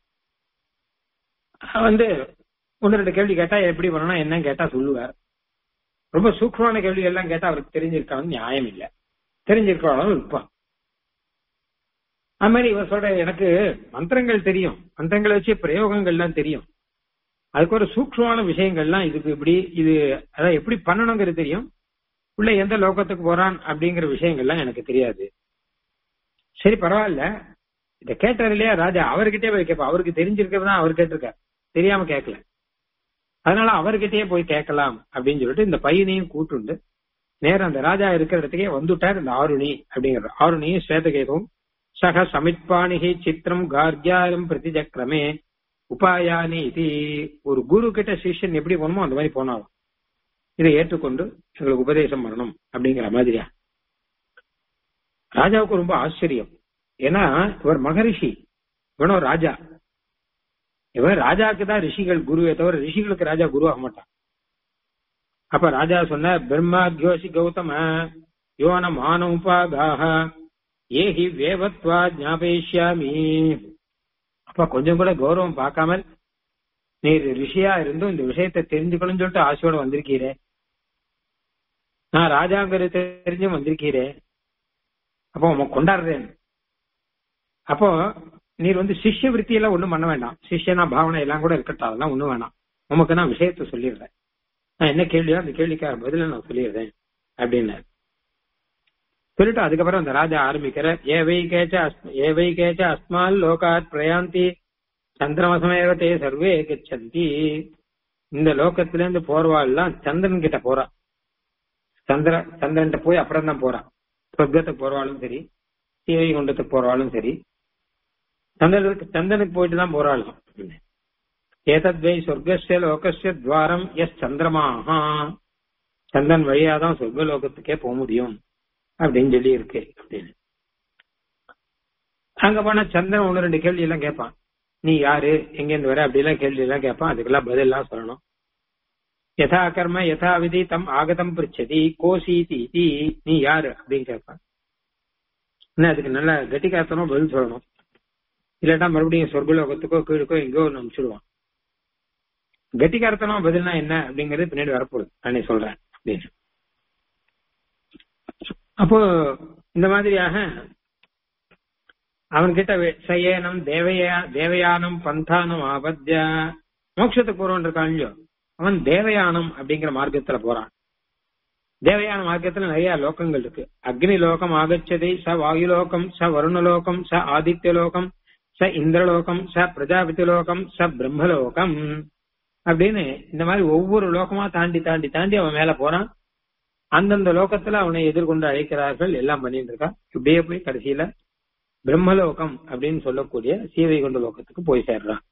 வந்து ஒன்னு ரெண்டு கேள்வி கேட்டா எப்படி பண்ணணும் என்னன்னு கேட்டா சொல்லுவார் ரொம்ப சூக்ஷமான கேள்வி எல்லாம் கேட்டா அவருக்கு தெரிஞ்சிருக்கான்னு நியாயம் இல்ல தெரிஞ்சிருக்காலும் இருப்பான் அது மாதிரி இவர் சொல்ற எனக்கு மந்திரங்கள் தெரியும் மந்திரங்களை வச்சு பிரயோகங்கள்லாம் தெரியும் அதுக்கு ஒரு சூக்ஷமான விஷயங்கள்லாம் இதுக்கு இப்படி இது அதான் எப்படி பண்ணணுங்கிறது தெரியும் உள்ள எந்த லோகத்துக்கு போறான் அப்படிங்கிற விஷயங்கள்லாம் எனக்கு தெரியாது சரி பரவாயில்ல இத கேட்டார் இல்லையா ராஜா அவர்கிட்டயே போய் கேட்பா அவருக்கு தெரிஞ்சிருக்கிறதா அவர் கேட்டிருக்கார் தெரியாம கேட்கல அதனால அவர்கிட்டயே போய் கேட்கலாம் அப்படின்னு சொல்லிட்டு இந்த பையனையும் கூட்டுண்டு நேரம் அந்த ராஜா இருக்கிற இடத்துக்கே வந்துட்டார் இந்த ஆருணி அப்படிங்கிற ஆருணியும் ஸ்வேதகேதும் சக சமித்பாணிகி சித்திரம் கார்கியாரம் பிரதிஜக்கிரமே உபாயானி இது ஒரு குரு கிட்ட சிஷ்யன் எப்படி போகணுமோ அந்த மாதிரி போனாலும் இதை ஏற்றுக்கொண்டு எங்களுக்கு உபதேசம் பண்ணணும் அப்படிங்கிற மாதிரியா ராஜாவுக்கு ரொம்ப ஆச்சரியம் ஏன்னா இவர் மகரிஷி இவனும் ராஜா இவர் ராஜாவுக்கு தான் ரிஷிகள் குருவே தவிர ரிஷிகளுக்கு ராஜா குரு ஆக மாட்டான் அப்ப ராஜா சொன்ன பிரம்மா ஜோஷி கௌதம யோன மான உபாகாக ஏஹி வேவத்வா ஞாபயிஷ்யாமி அப்ப கொஞ்சம் கூட கௌரவம் பார்க்காமல் நீர் ரிஷியா இருந்தும் இந்த விஷயத்தை தெரிஞ்சுக்கணும்னு சொல்லிட்டு ஆசையோட வந்திருக்கீரே நான் ராஜாங்கிறது தெரிஞ்சும் வந்திருக்கீரே அப்போ உன் கொண்டாடுறேன் அப்போ நீர் வந்து சிஷ்ய விருத்தி எல்லாம் ஒண்ணும் பண்ண வேண்டாம் சிஷ்யனா பாவனை எல்லாம் கூட இருக்கட்டும் அதெல்லாம் ஒண்ணும் வேணாம் உமக்கு நான் விஷயத்த சொல்லிடுறேன் நான் என்ன கேள்வியோ அந்த கேள்விக்கார பதில நான் சொல்லிடுறேன் அப்படின்னு சொல்லிட்டு அதுக்கப்புறம் அந்த ராஜா ஆரம்பிக்கிற ஏவை கேச்ச ஏவை கேச்ச அஸ்மால் லோகாத் பிரயாந்தி சந்திரமசமேவத்தே சர்வே கச்சந்தி இந்த லோகத்துல இருந்து போறவாள்லாம் சந்திரன் கிட்ட போறா சந்திர சந்திரன் போய் அப்புறம் தான் போறான் சொர்க்கத்துக்கு போறவாளும் சரி சீவை குண்டத்துக்கு போறவாளும் சரி சந்திரனுக்கு சந்திரனுக்கு போயிட்டு தான் போறாளும் ஏதத்வை சொர்க்கஸ்ய லோகஸ்ய துவாரம் எஸ் சந்திரமாஹா சந்திரன் வழியாதான் சொர்க்க லோகத்துக்கே போக முடியும் அப்படின்னு சொல்லி இருக்கு அப்படின்னு அங்க போனா சந்திரன் ஒண்ணு ரெண்டு கேள்வி எல்லாம் கேட்பான் நீ யாரு எங்க இருந்து வர அப்படி எல்லாம் கேள்வி எல்லாம் கேட்பான் அதுக்கெல்லாம் பதில் எல்லாம் சொல்லணும் யதா கர்ம யதா விதி தம் ஆகதம் பிரிச்சதி கோசி தீதி நீ யாரு அப்படின்னு கேட்பான் என்ன அதுக்கு நல்ல கட்டிக்காத்தனும் பதில் சொல்லணும் இல்லாட்டா மறுபடியும் சொர்க்கலோகத்துக்கோ கீழுக்கோ எங்கோ ஒன்று அனுப்பிச்சிடுவான் கட்டிக்காரத்தனம் பதில்னா என்ன அப்படிங்கறது பின்னாடி வரப்போகுது நானே சொல்றேன் அப்படின்னு அப்போ இந்த மாதிரியாக அவன்கிட்ட சயேனம் தேவயா தேவயானம் பந்தானம் ஆபத்ய மோட்சத்துக்கு போறவன் இருக்கான் இல்லையோ அவன் தேவயானம் அப்படிங்கிற மார்க்கத்துல போறான் தேவயான மார்க்கத்துல நிறைய லோகங்கள் இருக்கு அக்னி லோகம் ஆகச்சதை ச வாயு லோகம் ச வருண லோகம் ச ஆதித்ய லோகம் ச இந்திரலோகம் ச பிரஜாபதி லோகம் ச பிரம்மலோகம் அப்படின்னு இந்த மாதிரி ஒவ்வொரு லோகமா தாண்டி தாண்டி தாண்டி அவன் மேல போறான் அந்தந்த லோகத்துல அவனை எதிர்கொண்டு அழைக்கிறார்கள் எல்லாம் பண்ணிட்டு இருக்கான் இப்படியே போய் கடைசியில பிரம்மலோகம் அப்படின்னு சொல்லக்கூடிய சீவைகுண்ட லோகத்துக்கு போய் சேர்றான்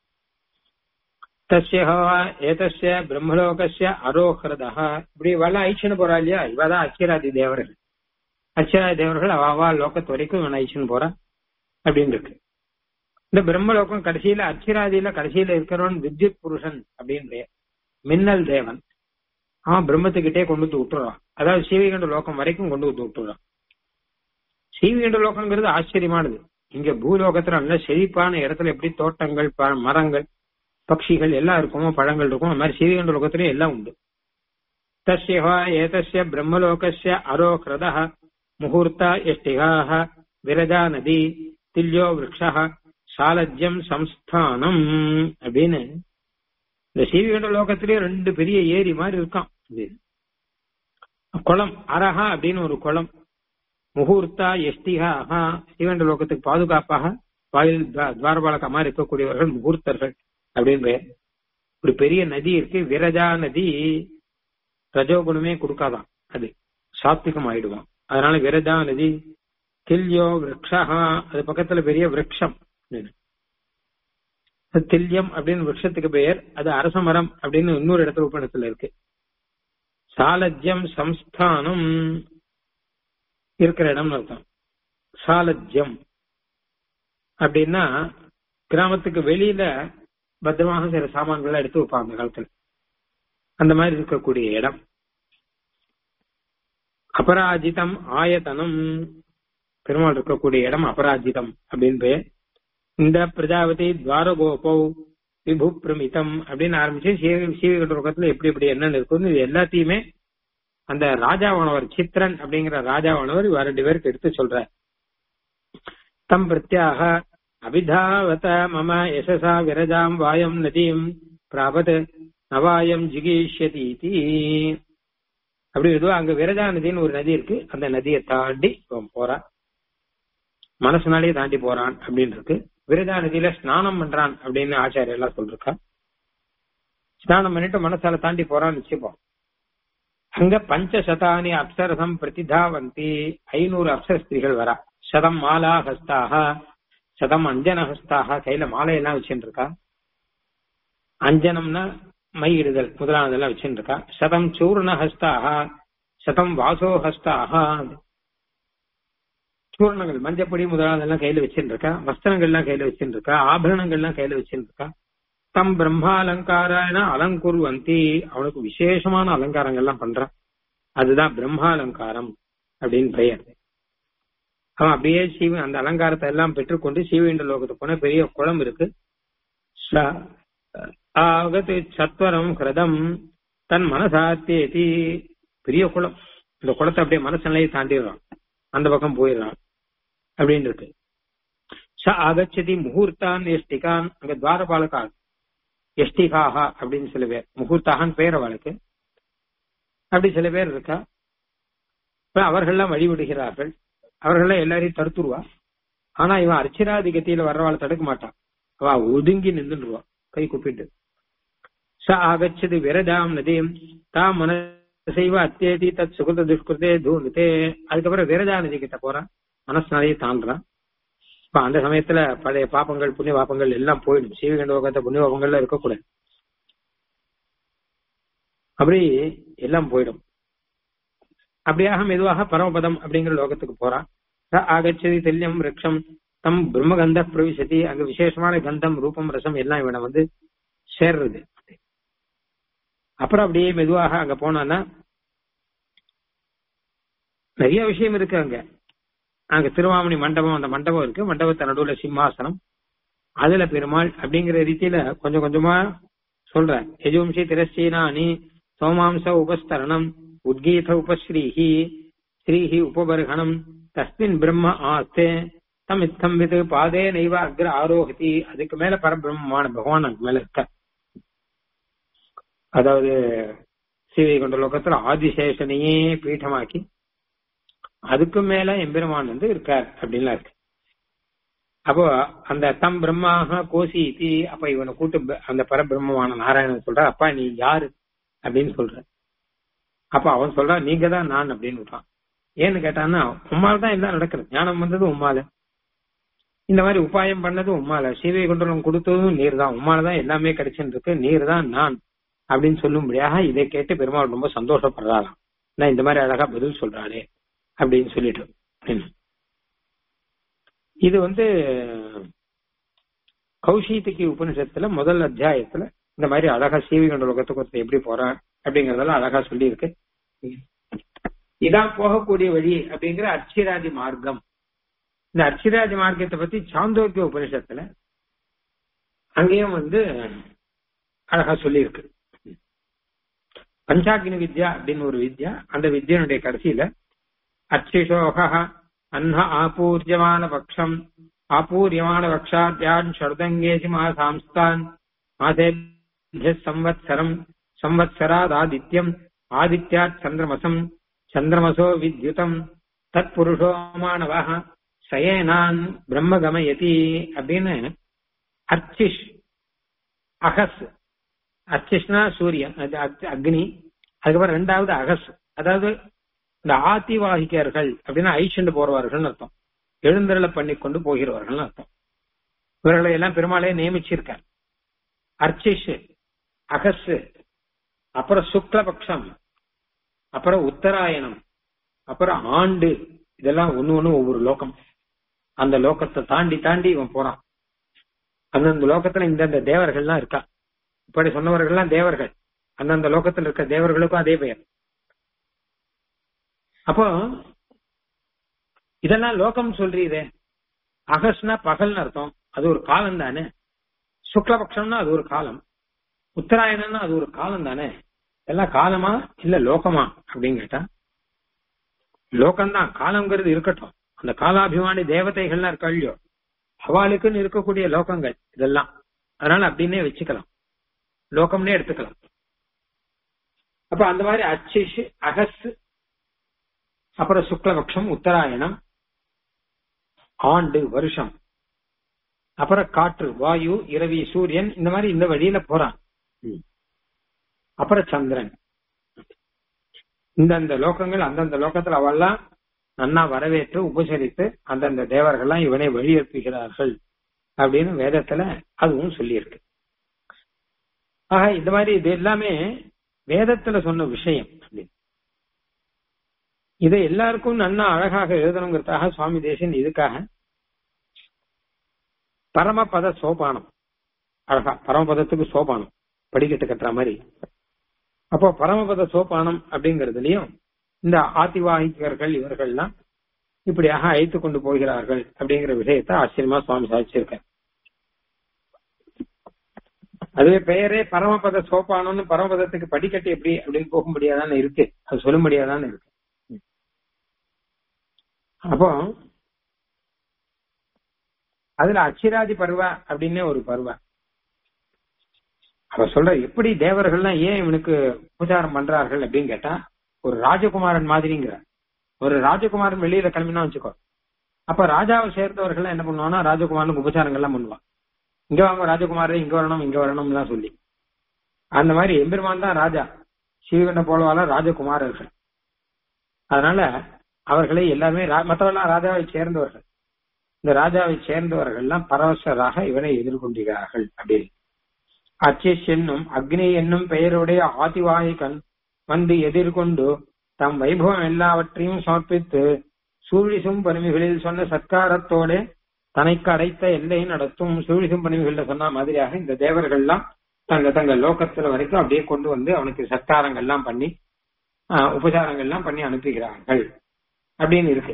தஸ்ய ஏதஸ்ய பிரம்மலோகஸ்ய அரோஹரதா இப்படி இவெல்லாம் ஐச்சனு போறா இல்லையா இவதான் அக்கிராதி தேவர்கள் அக்கிராதி தேவர்கள் அவா லோகத்து வரைக்கும் இவன் ஐச்சனு போறான் அப்படின்னு இருக்கு இந்த பிரம்மலோகம் கடைசியில அச்சிராதியில கடைசியில இருக்கிறவன் வித்யுத் புருஷன் அப்படின்னு பெயர் மின்னல் தேவன் அவன் பிரம்மத்துக்கிட்டே கொண்டு வந்து விட்டுறான் அதாவது சீவிகண்ட லோகம் வரைக்கும் கொண்டு வந்து விட்டுறான் சீவிகண்ட லோகம்ங்கிறது ஆச்சரியமானது இங்க பூலோகத்துல நல்ல செழிப்பான இடத்துல எப்படி தோட்டங்கள் ப- மரங்கள் பட்சிகள் எல்லாம் இருக்குமோ பழங்கள் இருக்கும் அந்த மாதிரி சீவிகண்ட லோகத்திலயும் எல்லாம் உண்டு தஸ்ய வா ஏதஸ்ய பிரம்மலோகஸ்ய அரோக்ரத முகூர்த்தா எஷ்டிகாக விரஜா நதி தில்யோ விரக்ஷா சாலஜ்யம் சம்ஸ்தானம் அப்படின்னு இந்த சீவிகண்ட லோகத்திலேயே ரெண்டு பெரிய ஏரி மாதிரி இருக்கான் இது குளம் அரஹா அப்படின்னு ஒரு குளம் முகூர்த்தா எஷ்டிகா அஹா ஸ்ரீகண்ட லோகத்துக்கு பாதுகாப்பாக வாயில் துவா- துவாரபாலகமா இருக்கக்கூடியவர்கள் முகூர்த்தர்கள் அப்படின்னு பெயர் ஒரு பெரிய நதி இருக்கு விரஜா நதி ரஜோகுணமே கொடுக்காதான் அது சாத்விகம் ஆயிடுவான் அதனால விரஜா நதி தில்யோ விரக்ஷா அது பக்கத்துல பெரிய விரக்ஷம் அப்படின்னு. அது தில்யம் அப்படின்னு விரக்ஷத்துக்கு பெயர் அது அரச மரம் அப்படின்னு இன்னொரு இடத்துல உபநிடத்துல இருக்கு சாலஜ்யம் சம்ஸ்தானம் இருக்கிற இடம்னு அர்த்தம் சாலஜ்யம் அப்படின்னா கிராமத்துக்கு வெளியில பத்திரமாக சில சாமான்களை எடுத்து வைப்பாங்க அந்த காலத்துல அந்த மாதிரி இருக்கக்கூடிய இடம் அபராஜிதம் ஆயத்தனம் பெருமாள் இருக்கக்கூடிய இடம் அபராஜிதம் அப்படின்னு பெயர் இந்த பிரஜாபதி துவாரகோபௌ விபு பிரமிதம் அப்படின்னு ஆரம்பிச்சு சீவகட்ட ரோகத்துல எப்படி எப்படி என்னென்ன இருக்குன்னு இது எல்லாத்தையுமே அந்த ராஜாவானவர் சித்ரன் அப்படிங்கிற ராஜாவானவர் இவ ரெண்டு பேருக்கு எடுத்து சொல்ற தம் பிரத்யாக அபிதாவத மம யசசா விரஜாம் வாயம் நதியும் பிராபத் நவாயம் ஜிகீஷ்யதி இதி. அப்படி இதுவா அங்க விரஜா நதின்னு ஒரு நதி இருக்கு அந்த நதியை தாண்டி இவன் போறான் மனசுனாலே தாண்டி போறான் அப்படின்னு இருக்கு விரஜா நதியில ஸ்நானம் பண்றான் அப்படின்னு ஆச்சாரியர் எல்லாம் சொல்லிருக்கா ஸ்நானம் பண்ணிட்டு மனசால தாண்டி போறான்னு வச்சுப்போம் அங்க பஞ்சசதானி அப்சரசம் பிரதிதாவந்தி ஐநூறு அப்சர ஸ்திரீகள் வரா சதம் மாலா ஹஸ்தாக சதம் அஞ்சன ஹஸ்தாக கையில மாலையெல்லாம் வச்சுட்டு இருக்கா அஞ்சனம்னா மையிடுதல் முதலானதெல்லாம் வச்சுட்டு இருக்கா சதம் சூர்ண ஹஸ்தாக சதம் வாசோ ஹஸ்தாக சூர்ணங்கள் மஞ்சப்பொடி முதலானதெல்லாம் கையில வச்சுட்டு இருக்கா வஸ்திரங்கள்லாம் கையில வச்சுட்டு இருக்கா ஆபரணங்கள்லாம் கையில வச்சுட்டு இருக்கா தம் பிரம்மாலங்காராயண அலங்குருவந்தி அவனுக்கு விசேஷமான அலங்காரங்கள்லாம் பண்றான் அதுதான் பிரம்மாலங்காரம் அப்படின்னு பெயர் அவன் அப்படியே சிவ அந்த அலங்காரத்தை எல்லாம் பெற்றுக்கொண்டு சிவீண்ட லோகத்துக்கு போன பெரிய குளம் இருக்கு ச- ஆகத் சத்வரம் கிரதம் தன் மனசாத்தேதி பெரிய குளம் இந்த குளத்தை அப்படியே மனசனையே தாண்டிடுறான் அந்த பக்கம் போயிடுறான் அப்படின்னு இருக்கு ச ஆகச்சதி முகூர்த்தான் எஷ்டிகான் அங்க துவாரபாலகான் எஷ்டிகாஹா அப்படின்னு சில பேர் முகூர்த்தாகன் பேர் அவளுக்கு அப்படி சில பேர் இருக்கா இப்ப அவர்கள்லாம் வழிவிடுகிறார்கள் அவர்கள்லாம் எல்லாரையும் தடுத்துருவா ஆனா இவன் அர்ச்சராதிகத்தியில வர்றவாளை தடுக்க மாட்டான் அவ ஒதுங்கி நின்றுடுவா கை கூப்பிட்டு ச ஆகச்சது விரதாம் நதியும் தாம் மனசைவ அத்தேதி தத் சுகிருத துஷ்கிருதே தூணுதே அதுக்கப்புறம் விரதா நதி கிட்ட போறான் மனசுனாலேயே தாண்டுறான் இப்ப அந்த சமயத்துல பழைய பாப்பங்கள் புண்ணிய பாப்பங்கள் எல்லாம் போயிடும் சீவகண்ட லோகத்தை புண்ணிய பாப்பங்கள்லாம் இருக்கக்கூடாது அப்படி எல்லாம் போயிடும் அப்படியாக மெதுவாக பரமபதம் அப்படிங்கிற லோகத்துக்கு போறான் ச ஆகச்சதி தெல்யம் விரக்ஷம் தம் பிரம்மகந்த பிரவிசதி அங்க விசேஷமான கந்தம் ரூபம் ரசம் எல்லாம் இவனை வந்து சேர்றது அப்புறம் அப்படியே மெதுவாக அங்க போனான்னா நிறைய விஷயம் இருக்கு அங்க அங்க திருவாமணி மண்டபம் அந்த மண்டபம் இருக்கு மண்டபத்தை நடுவுல சிம்மாசனம் அதுல பெருமாள் அப்படிங்கிற ரீதியில கொஞ்சம் கொஞ்சமா சொல்ற யஜுவம்சி திரஸ்சீனானி சோமாம்ச உபஸ்தரணம் உத்கீத உபஸ்ரீஹி ஸ்ரீஹி உபபர்கணம் தஸ்மின் பிரம்ம ஆஸ்தே தம் இத்தம் விது பாதே நைவ அக்ர ஆரோகதி அதுக்கு மேல பரபிரம்மமான பகவான் அதுக்கு மேல இருக்க அதாவது சீவை கொண்ட லோகத்துல ஆதிசேஷனையே பீഠமாக்கி அதுக்கு மேல எம்பெருமான் வந்து இருக்கார் அப்படின்லாம் இருக்கு அப்போ அந்த தம் பிரம்மாக கோசி இத்தி அப்ப இவனை கூட்டு ப- அந்த பரபிரம்மமான நாராயணன் சொல்ற அப்பா நீ யாரு அப்படின்னு சொல்ற அப்ப அவன் சொல்றான் நீங்க தான் நான் அப்படின்னு விட்டான் ஏன்னு கேட்டான்னா உம்மால தான் எல்லாம் நடக்குது ஞானம் வந்தது உம்மால இந்த மாதிரி உபாயம் பண்ணது உம்மால சீவை குண்டலம் கொடுத்ததும் நீர் தான் உம்மால தான் எல்லாமே கிடைச்சுட்டு இருக்கு நீர் தான் நான் அப்படின்னு சொல்லும்படியாக இதை கேட்டு பெருமாள் ரொம்ப சந்தோஷப்படுறாராம் நான் இந்த மாதிரி அழகா பதில் சொல்றாளே அப்படின்னு சொல்லிட்டு ம். இது வந்து கௌஷிதிக்கு உபனிஷத்துல முதல் அத்தியாயத்துல இந்த மாதிரி அழகா சீவி கொண்ட லோகத்துக்கு ஒருத்தன் எப்படி போறான் அப்படிங்கறதெல்லாம் அழகா சொல்லி இருக்கு இதான் போகக்கூடிய வழி அப்படிங்கிற அர்ச்சிராதி மார்க்கம் இந்த அர்ச்சிராதி மார்க்கத்தை பத்தி சாந்தோக்கிய உபனிஷத்துல அங்கேயும் வந்து அழகா சொல்லியிருக்கு பஞ்சாக்னி வித்யா அப்படின்னு ஒரு வித்யா அந்த வித்யனுடைய கடைசியில அச்சிஷோக அன்ன ஆபூர்யமான பக்ஷம் ஆபூர்யமான பக்ஷாத்யான் ஷர்தங்கேசி மாசாம்ஸ்தான் மாதேபிய சம்வத்சரம் சம்வத்சராதாதித்யம் ஆதித்யாத் சந்திரமசம் சந்திரமசோ வித்யுதம் தத் புருஷோ மாணவः சயேனான் பிரம்ம கமயதி அப்படின்னு அர்ச்சிஷ் அகஸ் அர்ச்சிஷ்னா சூரியன் அது அக்- அக்னி அதுக்கப்புறம் ரெண்டாவது அகஸ் அதாவது இந்த ஆத்திவாகிக்கர்கள் அப்படின்னா ஐஷண்டு போறவர்கள் அர்த்தம் எழுந்தருளை பண்ணி கொண்டு போகிறவர்கள் அர்த்தம் இவர்களை எல்லாம் பெருமாளே நியமிச்சிருக்கார் அர்ச்சிஷ் அகஸ் அப்புறம் சுக்லபக்ஷம் அப்புறம் உத்தராயணம் அப்புறம் ஆண்டு இதெல்லாம் ஒண்ணு ஒண்ணு ஒவ்வொரு லோகம் அந்த லோகத்தை தாண்டி தாண்டி இவன் போறான் அந்தந்த லோகத்துல இந்தந்த தேவர்கள்லாம் இருக்கா இப்படி சொன்னவர்கள்லாம் தேவர்கள் அந்தந்த லோகத்துல இருக்க தேவர்களுக்கும் அதே பெயர் அப்போ இதெல்லாம் லோகம் சொல்றீதே அகஸ்னா பகல்னு அர்த்தம் அது ஒரு காலம் தானே சுக்லபக்ஷம்னா அது ஒரு காலம் உத்தராயணம்னா அது ஒரு காலம் தானே எல்லாம் காலமா இல்ல லோகமா அப்படின்னு கேட்டா லோகம்தான் காலம்ங்கிறது இருக்கட்டும் அந்த காலாபிமானி தேவதைகள்லாம் இருக்கா இல்லையோ அவளுக்குன்னு இருக்கக்கூடிய லோகங்கள் இதெல்லாம் அதனால அப்படின்னே வச்சுக்கலாம் லோகம்னே எடுத்துக்கலாம் அப்ப அந்த மாதிரி அச்சிஷ் அகஸ் அப்புறம் சுக்லபக்ஷம் உத்தராயணம் ஆண்டு வருஷம் அப்புறம் காற்று வாயு இரவி சூரியன் இந்த மாதிரி இந்த வழியில போறான் அப்புறம் சந்திரன் இந்தந்த லோகங்கள் அந்தந்த லோகத்துல அவெல்லாம் நன்னா வரவேற்று உபசரித்து அந்தந்த தேவர்கள்லாம் இவனை வழியெழுப்புகிறார்கள் அப்படின்னு வேதத்துல அதுவும் சொல்லியிருக்கு ஆக இந்த மாதிரி இது எல்லாமே வேதத்துல சொன்ன விஷயம் அப்படின்னு இதை எல்லாருக்கும் நன்னா அழகாக எழுதணுங்கிறதுக்காக சுவாமி தேசன் இதுக்காக பரமபத சோபானம் அழகா பரமபதத்துக்கு சோபானம் படிக்கட்டு கட்டுற மாதிரி அப்போ பரமபத சோபானம் அப்படிங்கறதுலயும் இந்த ஆதிவாகிகர்கள் இவர்கள்லாம் இப்படியாக அழைத்து கொண்டு போகிறார்கள் அப்படிங்கிற விஷயத்த ஆச்சரியமா சுவாமி சாதிச்சிருக்கார் அதுவே பெயரே பரமபத சோபானம்னு பரமபதத்துக்கு படிக்கட்டு எப்படி அப்படின்னு போக முடியாதான்னு இருக்கு அது சொல்ல முடியாதான்னு இருக்கு அப்போ அதுல அச்சிராதி பருவா அப்படின்னே ஒரு பருவா அவ சொல்ற எப்படி தேவர்கள்லாம் ஏன் இவனுக்கு உபச்சாரம் பண்றார்கள் அப்படின்னு கேட்டா ஒரு ராஜகுமாரன் மாதிரிங்கிற ஒரு ராஜகுமாரன் வெளியில கிளம்பினா வச்சுக்கோ அப்ப ராஜாவை சேர்ந்தவர்கள் என்ன பண்ணுவான்னா ராஜகுமாரனுக்கு உபச்சாரங்கள் எல்லாம் பண்ணுவான் இங்க வாங்க ராஜகுமாரே இங்க வரணும் இங்க வரணும் தான் சொல்லி அந்த மாதிரி எம்பெருமான் தான் ராஜா சிவகண்ட போலவால ராஜகுமாரர்கள் அதனால அவர்களை எல்லாமே மற்றவெல்லாம் ராஜாவை சேர்ந்தவர்கள் இந்த ராஜாவை சேர்ந்தவர்கள் எல்லாம் பரவசராக இவனை எதிர்கொண்டிருக்கிறார்கள் அப்படின்னு அச்சிஷ் என்னும் அக்னி என்னும் பெயருடைய ஆதிவாயிகன் வந்து எதிர்கொண்டு தம் வைபவம் எல்லாவற்றையும் சமர்ப்பித்து சூழிசும் பனிமிகளில் சொன்ன சத்காரத்தோட தனக்கு அடைத்த எல்லை நடத்தும் சூழிசும் பனிமிகள்ல சொன்ன மாதிரியாக இந்த தேவர்கள்லாம் தங்க தங்க லோகத்துல வரைக்கும் அப்படியே கொண்டு வந்து அவனுக்கு சத்காரங்கள்லாம் பண்ணி உபசாரங்கள்லாம் பண்ணி அனுப்புகிறார்கள் அப்படின்னு இருக்கு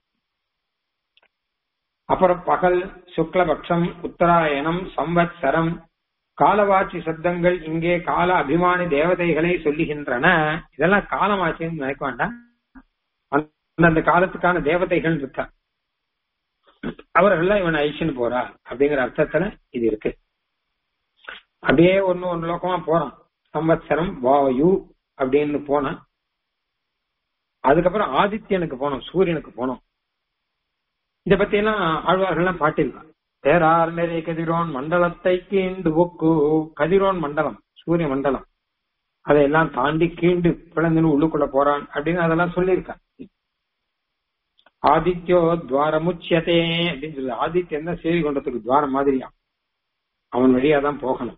அப்புறம் பகல் சுக்லபக்ஷம் உத்தராயணம் சம்வத்சரம் காலவாட்சி சப்தங்கள் இங்கே கால அபிமானி தேவதைகளை சொல்லுகின்றன இதெல்லாம் காலமாச்சின்னு நினைக்க வேண்டாம் அந்தந்த காலத்துக்கான தேவதைகள் இருக்கா அவர்கள்லாம் இவன் ஐஷன் போறா அப்படிங்கிற அர்த்தத்துல இது இருக்கு அப்படியே ஒன்னு ஒன்னு லோக்கமா போறான் சம்வத்சரம் வாயு அப்படின்னு போனான் அதுக்கப்புறம் ஆதித்யனுக்கு போனோம் சூரியனுக்கு போனோம் இத பத்தி எல்லாம் ஆழ்வார்கள்லாம் பாட்டிருக்கான் பேரார் நிறை கதிரோன் மண்டலத்தை கீண்டு ஒக்கு கதிரோன் மண்டலம் சூரிய மண்டலம் அதையெல்லாம் தாண்டி கீண்டு பிளந்துன்னு உள்ளுக்குள்ள போறான் அப்படின்னு அதெல்லாம் சொல்லியிருக்கான் ஆதித்யோ துவாரமுச்சியதே அப்படின்னு சொல்லி ஆதித்யன் தான் சேவை கொண்டதுக்கு துவாரம் மாதிரியா அவன் வழியா தான் போகணும்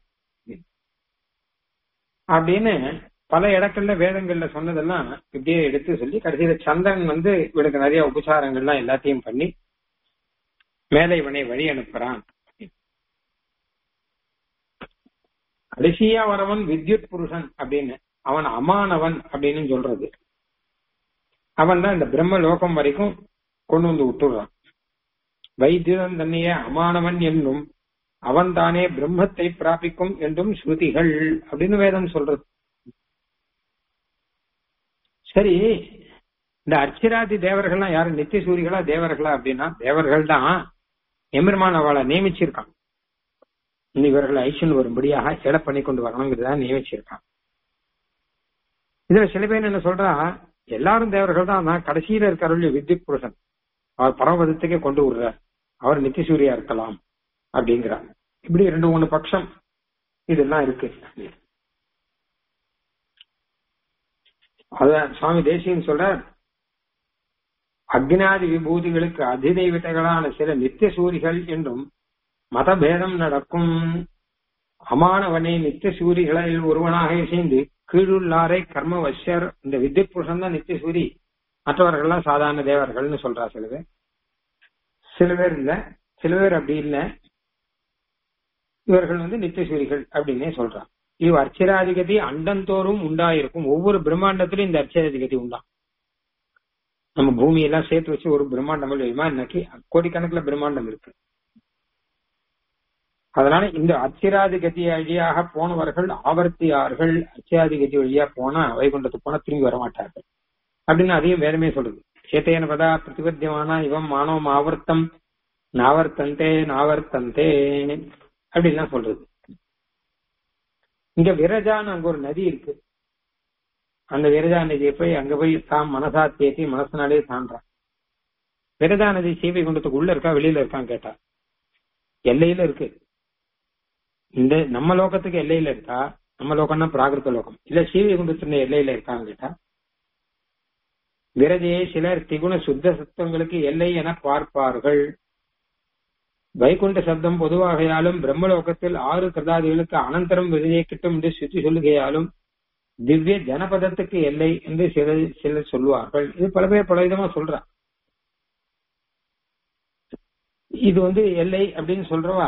அப்படின்னு பல இடங்கள்ல வேதங்கள்ல சொன்னதெல்லாம் இப்படியே எடுத்து சொல்லி கடைசியில சந்திரன் வந்து இவனுக்கு நிறைய உபசாரங்கள்லாம் எல்லாத்தையும் பண்ணி மேலே இவனை வழி அனுப்புறான் கடைசியா வரவன் வித்யுத் புருஷன் அப்படின்னு அவன் அமானவன் அப்படின்னு சொல்றது அவன் தான் இந்த பிரம்ம லோகம் வரைக்கும் கொண்டு வந்து விட்டுறான் வைத்தியன் தன்னையே அமானவன் என்னும் அவன் தானே பிரம்மத்தை பிராபிக்கும் என்றும் ஸ்ருதிகள் அப்படின்னு வேதம் சொல்றது சரி இந்த அர்ச்சிராதி தேவர்கள்லாம் யாரு நித்திய சூரிகளா தேவர்களா அப்படின்னா தேவர்கள் தான் எம்பெருமான் அவளை நியமிச்சிருக்கான் இன்னும் இவர்களை ஐஷன் வரும்படியாக எடை பண்ணி கொண்டு வரணுங்கிறதா நியமிச்சிருக்கான் இதுல சில பேர் என்ன சொல்றா எல்லாரும் தேவர்கள் தான் ஆனா கடைசியில இருக்காரு வித்யுத் புருஷன் அவர் பரமபதத்துக்கே கொண்டு விடுறார் அவர் நித்தியசூரியா இருக்கலாம் அப்படிங்கிறார் இப்படி ரெண்டு மூணு பட்சம் இதெல்லாம் இருக்கு அத சுவாமி தேசியன் சொல்றார் அக்னாதி விபூதிகளுக்கு அதிதெய்வத்தைகளான சில நித்திய சூரிகள் என்றும் மதபேதம் நடக்கும் அமானவனை நித்திய சூரிகளில் ஒருவனாக இசைந்து கீழுள்ளாரை கர்ம வஷ்யர் இந்த வித்யுத் புருஷன் தான் நித்திய சூரி மற்றவர்கள்லாம் சாதாரண தேவர்கள்னு சொல்றா சில பேர் சில பேர் இல்ல சில பேர் அப்படி இல்ல இவர்கள் வந்து நித்தியசூரிகள் அப்படின்னே சொல்றான் இவ் அர்ச்சராதிகதி அண்டந்தோறும் உண்டாயிருக்கும் ஒவ்வொரு பிரம்மாண்டத்திலும் இந்த அர்ச்சராதிகதி உண்டாம் நம்ம பூமியெல்லாம் சேர்த்து வச்சு ஒரு பிரம்மாண்டம் இல்லையுமா இன்னைக்கு கோடிக்கணக்கில் பிரம்மாண்டம் இருக்கு அதனால இந்த அச்சிராதிகதி வழியாக போனவர்கள் ஆவர்த்தியார்கள் அச்சிராதிகதி வழியா போனா வைகுண்டத்துக்கு போனா திரும்பி வர மாட்டார்கள் அப்படின்னு அதையும் வேறமே சொல்லுது சேத்தேன பதா பிரதிபத்தியமான இவன் மானவம் ஆவர்த்தம் நாவர்த்தந்தே நாவர்த்தந்தே அப்படின்லாம் சொல்றது இங்க விரஜான்னு அங்க ஒரு நதி இருக்கு அந்த விரஜா நதியை போய் அங்க போய் தாம் மனசா தேத்தி மனசனாலே தாண்டான் விரஜா நதி சீவை குண்டத்துக்கு உள்ள இருக்கா வெளியில இருக்கான்னு கேட்டா எல்லையில இருக்கு இந்த நம்ம லோகத்துக்கு எல்லையில இருக்கா நம்ம லோகம்னா பிராகிருத லோகம் இல்ல சீவை குண்டத்தின் எல்லையில இருக்கான்னு கேட்டா விரஜையை சிலர் திகுண சுத்த சத்துவங்களுக்கு எல்லை என பார்ப்பார்கள் வைகுண்ட சப்தம் பொதுவாகையாலும் பிரம்மலோகத்தில் ஆறு கிருதாதிகளுக்கு அனந்தரம் விருதையை கிட்டும் என்று சுற்றி சொல்லுகையாலும் திவ்ய ஜனபதத்துக்கு எல்லை என்று சில சிலர் சொல்லுவார்கள் இது பல பேர் பல விதமா சொல்றா இது வந்து எல்லை அப்படின்னு சொல்றவா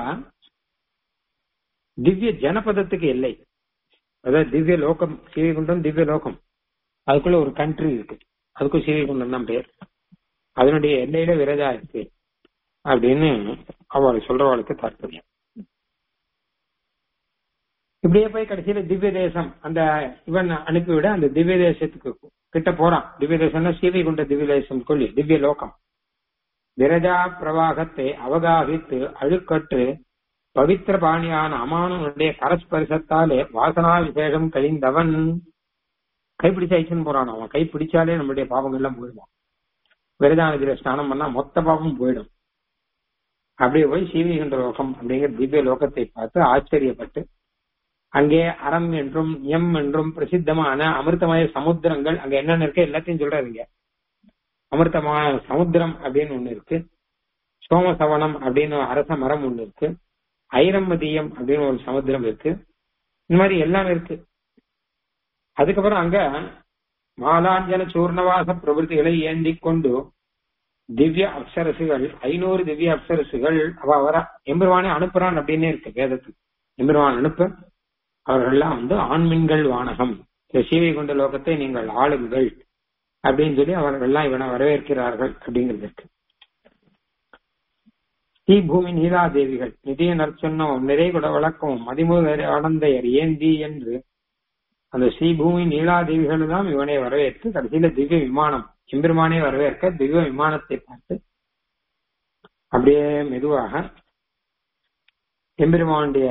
திவ்ய ஜனபதத்துக்கு எல்லை அதாவது திவ்ய லோகம் சீவைகுண்டம் திவ்ய லோகம் அதுக்குள்ள ஒரு கண்ட்ரி இருக்கு அதுக்கும் சீவைகுண்டம் தான் பேர் அதனுடைய எல்லையில விரதா இருக்கு அப்படின்னு அவள் சொல்றவாளுக்கு தாற்பயம் இப்படியே போய் கடைசியில திவ்ய தேசம் அந்த இவன் அனுப்பிவிட அந்த திவ்ய தேசத்துக்கு கிட்ட போறான் திவ்ய தேசம்னா சீவை கொண்ட திவ்ய தேசம் கொள்ளி திவ்ய லோகம் விரஜா பிரவாகத்தை அவகாகித்து அழுக்கற்று பவித்திர பாணியான அமானுடைய கரஸ்பரிசத்தாலே வாசனா விசேஷம் கழிந்தவன் கைப்பிடிச்சு ஐச்சுன்னு போறான் அவன் கை பிடிச்சாலே நம்மளுடைய பாவங்கள் எல்லாம் போயிடுவான் விரஜா நதியில ஸ்நானம் பண்ணா மொத்த பாவமும் போயிடும் அப்படியே போய் சீவிகின்ற லோகம் அப்படிங்கிற திவ்ய லோகத்தை பார்த்து ஆச்சரியப்பட்டு அங்கே அறம் என்றும் எம் என்றும் பிரசித்தமான அமிர்தமய சமுத்திரங்கள் அங்க என்னென்ன இருக்கு எல்லாத்தையும் சொல்றாருங்க அமிர்தமான சமுத்திரம் அப்படின்னு ஒண்ணு இருக்கு சோமசவனம் அப்படின்னு அரச மரம் ஒண்ணு இருக்கு ஐரம்மதியம் அப்படின்னு ஒரு சமுத்திரம் இருக்கு இந்த மாதிரி எல்லாம் இருக்கு அதுக்கப்புறம் அங்க மாலாஞ்சன சூர்ணவாச பிரபுத்திகளை ஏந்தி கொண்டு திவ்ய அப்சரசுகள் ஐநூறு திவ்ய அப்சரசுகள் அவ வர எம்பெருவானே அனுப்புறான் அப்படின்னே இருக்கு வேதத்துக்கு எம்பெருவான் அனுப்ப அவர்கள்லாம் வந்து ஆண்மின்கள் வானகம் இந்த சீவை கொண்ட லோகத்தை நீங்கள் ஆளுங்கள் அப்படின்னு சொல்லி அவர்கள்லாம் இவனை வரவேற்கிறார்கள் அப்படிங்கிறது இருக்கு ஸ்ரீ பூமி நீலாதேவிகள் நிதிய நற்சொன்னம் நிறை கூட வழக்கம் மதிமுக ஆனந்தையர் ஏந்தி என்று அந்த ஸ்ரீபூமி நீலாதேவிகள் தான் இவனை வரவேற்று கடைசியில திவ்ய விமானம் எம்பெருமானே வரவேற்க திவ்ய விமானத்தை பார்த்து அப்படியே மெதுவாக எம்பெருமானுடைய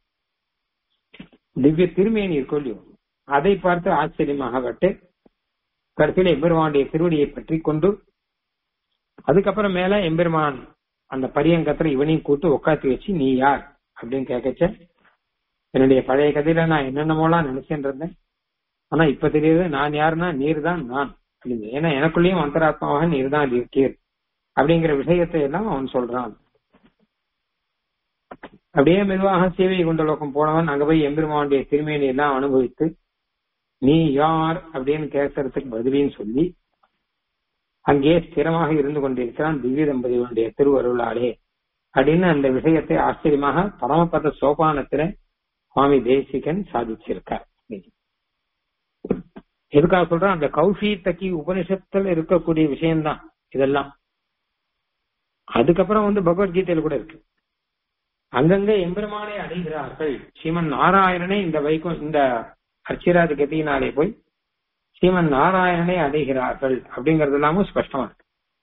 திவ்ய திருமேனி இருக்கொல்லியோ அதை பார்த்து ஆச்சரியமாகப்பட்டு கடைசியில எம்பெருமானுடைய திருவடியை பற்றி கொண்டு அதுக்கப்புறம் மேல எம்பெருமான் அந்த பரியங்கத்துல இவனையும் கூட்டு உட்காத்தி வச்சு நீ யார் அப்படின்னு கேட்கச்ச என்னுடைய பழைய கதையில நான் என்னென்னமோலாம் நினைச்சுட்டு இருந்தேன் ஆனா இப்ப தெரியுது நான் யாருன்னா நீர் தான் நான் அப்படின்னு ஏன்னா எனக்குள்ளேயும் அந்தராத்மாவாக நீர் தான் இருக்கீர் அப்படிங்கிற விஷயத்தை எல்லாம் அவன் சொல்றான் அப்படியே மெதுவாக சீவை குண்டலோகம் போனவன் அங்க போய் எம்பெருமானுடைய திருமேனி எல்லாம் அனுபவித்து நீ யார் அப்படின்னு கேட்கறதுக்கு பதிலின்னு சொல்லி அங்கே ஸ்திரமாக இருந்து கொண்டிருக்கிறான் திவ்ய தம்பதிகளுடைய திருவருளாலே அப்படின்னு அந்த விஷயத்தை ஆச்சரியமாக பரமபத சோபானத்துல சுவாமி தேசிகன் சாதிச்சிருக்கார் எதுக்காக சொல்றேன் அந்த கௌஷீத்தக்கி உபனிஷத்துல இருக்கக்கூடிய விஷயம்தான் இதெல்லாம் அதுக்கப்புறம் வந்து பகவத்கீதையில கூட இருக்கு அங்கங்க எம்பெருமானை அடைகிறார்கள் ஸ்ரீமன் நாராயணனே இந்த வைக்கும் இந்த அர்ச்சிராஜ கதியினாலே போய் ஸ்ரீமன் நாராயணனை அடைகிறார்கள் அப்படிங்கறது எல்லாமும் ஸ்பஷ்டமா இருக்கு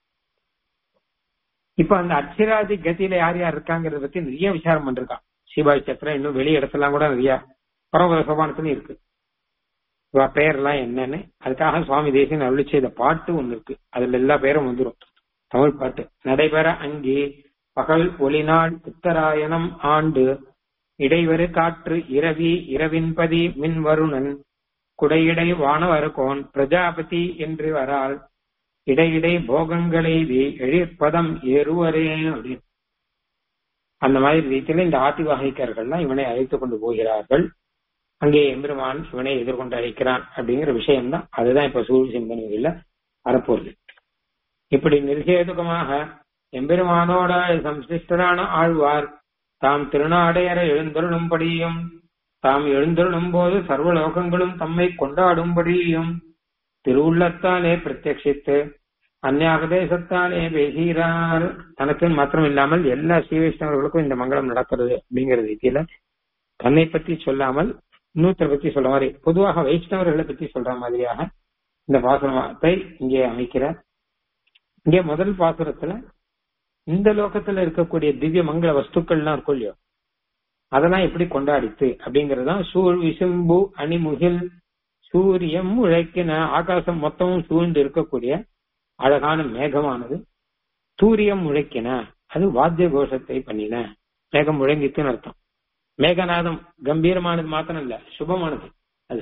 இப்ப அந்த அர்ச்சிராஜ கதியில யார் யார் இருக்காங்கிறத பத்தி நிறைய விசாரம் பண்ணிருக்கான் சீபாய் சத்திரம் இன்னும் வெளி இடத்துலாம் கூட நிறைய பரவ சோபானத்துலயும் இருக்கு இவ பெயர்லாம் என்னன்னு அதுக்காக சுவாமி தேசியன் அருளி செய்த பாட்டு ஒண்ணு இருக்கு அதுல எல்லா பேரும் வந்துடும் தமிழ் பாட்டு நடைபெற அங்கே பகல் ஒளிநாள் உத்தராயணம் ஆண்டு இடைவரு காற்று இரவி இரவின்பதி மின் வருணன் குடையிடை வானவருகோன் பிரஜாபதி என்று வரால் இடையிடை போகங்களை எழிற்பதம் ஏறுவரே அப்படின்னு அந்த மாதிரி ரீதியில இந்த ஆத்தி வகைக்கர்கள்லாம் இவனை அழைத்துக் கொண்டு போகிறார்கள் அங்கே எம்பெருமான் இவனை எதிர்கொண்டு அழைக்கிறான் அப்படிங்கிற விஷயம்தான் அதுதான் இப்ப சூழ் சிந்தனைகள்ல வரப்போகுது இப்படி நிர்கேதுகமாக எம்பெருமானோட சம்சிஷ்டரான ஆழ்வார் தாம் திருநாடையற எழுந்தருளும்படியும் தாம் எழுந்தருளும் போது சர்வலோகங்களும் தம்மை கொண்டாடும்படியும் திருவுள்ளத்தாலே பிரத்யட்சித்து அந்நியாபதேசத்தாலே பேசுகிறார் தனக்கு மாத்திரம் இல்லாமல் எல்லா ஸ்ரீவைஷ்ணவர்களுக்கும் இந்த மங்களம் நடக்கிறது அப்படிங்கிற ரீதியில தன்னை பற்றி சொல்லாமல் இன்னொருத்தரை பத்தி சொல்ற மாதிரி பொதுவாக வைஷ்ணவர்களை பத்தி சொல்ற மாதிரியாக இந்த பாசுரத்தை இங்கே அமைக்கிறார் இங்கே முதல் பாசுரத்துல இந்த லோகத்துல இருக்கக்கூடிய திவ்ய மங்கள வஸ்துக்கள்லாம் இருக்கும் இல்லையோ அதெல்லாம் எப்படி கொண்டாடித்து அப்படிங்கறதுதான் சூழ் விசும்பு அணிமுகில் சூரியம் உழைக்கின ஆகாசம் மொத்தமும் சூழ்ந்து இருக்கக்கூடிய அழகான மேகமானது சூரியம் உழைக்கின அது வாத்திய கோஷத்தை பண்ணின மேகம் முழங்கித்துன்னு அர்த்தம் மேகநாதம் கம்பீரமானது மாத்திரம் இல்ல சுபமானது அது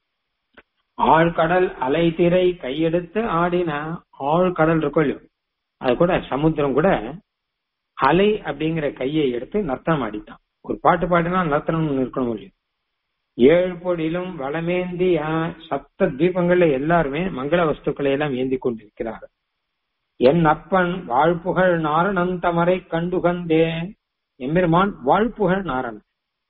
ஆழ்கடல் அலை திரை கையெடுத்து ஆடின ஆழ்கடல் இருக்கும் இல்லையோ அது கூட சமுத்திரம் கூட அலை அப்படிங்கிற கையை எடுத்து நர்த்தனம் ஆடித்தான் ஒரு பாட்டு பாடினா நர்த்தனம் இருக்கணும் இல்லையோ ஏழு பொடியிலும் வளமேந்திய சப்த தீபங்கள்ல எல்லாருமே மங்கள வஸ்துக்களை எல்லாம் ஏந்தி கொண்டிருக்கிறார்கள் என் அப்பன் வாழ்ப்புகழ் நாரணன் தமரை கண்டுகந்தே எம்பெருமான் வாழ்ப்புகழ் நாரணன்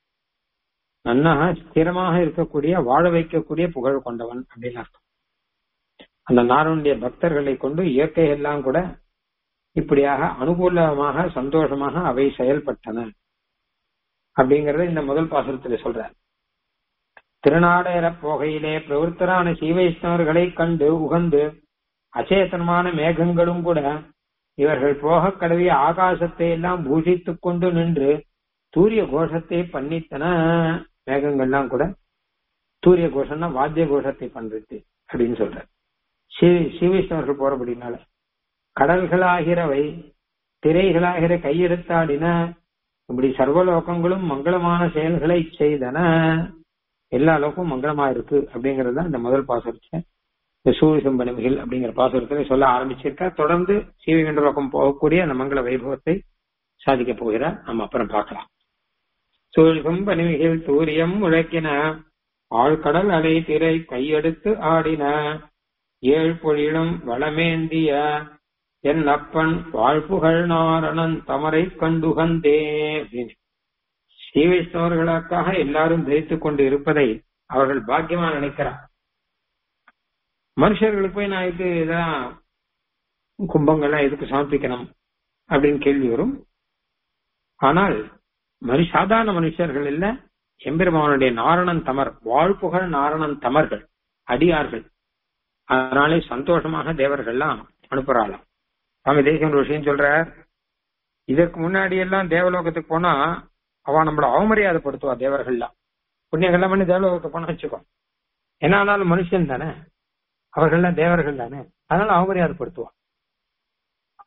நன்னா ஸ்திரமாக இருக்கக்கூடிய வாழ வைக்கக்கூடிய புகழ் கொண்டவன் அப்படின்னு அர்த்தம் அந்த நாரனுடைய பக்தர்களை கொண்டு இயற்கை எல்லாம் கூட இப்படியாக அனுகூலமாக சந்தோஷமாக அவை செயல்பட்டன அப்படிங்கறத இந்த முதல் பாசுரத்துல சொல்ற திருநாடேற போகையிலே பிரவருத்தரான சீவைஷ்ணவர்களை கண்டு உகந்து அச்சேதனமான மேகங்களும் கூட இவர்கள் போக கடவிய ஆகாசத்தை எல்லாம் பூஷித்துக் கொண்டு நின்று சூரிய கோஷத்தை பண்ணித்தன மேகங்கள்லாம் கூட சூரிய கோஷம்னா வாத்திய கோஷத்தை பண்றது அப்படின்னு சொல்ற சீவைஷ்ணவர்கள் போறபடினால கடல்களாகிறவை திரைகளாகிற கையெடுத்தாடின இப்படி சர்வலோகங்களும் மங்களமான செயல்களை செய்தன எல்லா லோகமும் மங்களமா இருக்கு அப்படிங்கறது தான் இந்த முதல் பாசுரத்தை இந்த சூரிய சம்பனமிகள் அப்படிங்கிற பாசுரத்தை சொல்ல ஆரம்பிச்சிருக்கா தொடர்ந்து சீவகண்ட லோகம் போகக்கூடிய அந்த மங்கள வைபவத்தை சாதிக்க போகிறார் நம்ம அப்புறம் பார்க்கலாம் சூழ்கும் பனிமிகள் சூரியம் முழக்கின ஆழ்கடல் அலை திரை கையெடுத்து ஆடின ஏழ் பொழிலும் வளமேந்திய என் அப்பன் வாழ்ப்புகழ் நாரணன் தமரை கண்டுகந்தே அப்படின்னு ஸ்ரீ வைஷ்ணவர்களுக்காக எல்லாரும் தரித்துக் கொண்டு இருப்பதை அவர்கள் பாக்கியமா நினைக்கிறார் மனுஷர்களுக்கு போய் நான் இது இதான் கும்பங்கள்லாம் எதுக்கு சமர்ப்பிக்கணும் அப்படின்னு கேள்வி வரும் ஆனால் மனு சாதாரண மனுஷர்கள் இல்ல எம்பெருமானுடைய நாரணன் தமர் வாழ்ப்புகழ் நாரணன் தமர்கள் அடியார்கள் அதனாலே சந்தோஷமாக தேவர்கள்லாம் அனுப்புறாளாம் சுவாமி தேசியம் ஒரு விஷயம் சொல்ற இதற்கு முன்னாடி எல்லாம் தேவலோகத்துக்கு போனா அவ நம்மள அவமரியாதைப்படுத்துவா தேவர்கள்லாம் புண்ணியங்கள்லாம் பண்ணி தேவலோகத்துக்கு போனா வச்சுக்கோ என்ன ஆனாலும் மனுஷன் தானே அவர்கள்லாம் தேவர்கள் தானே அதனால அவமரியாதைப்படுத்துவா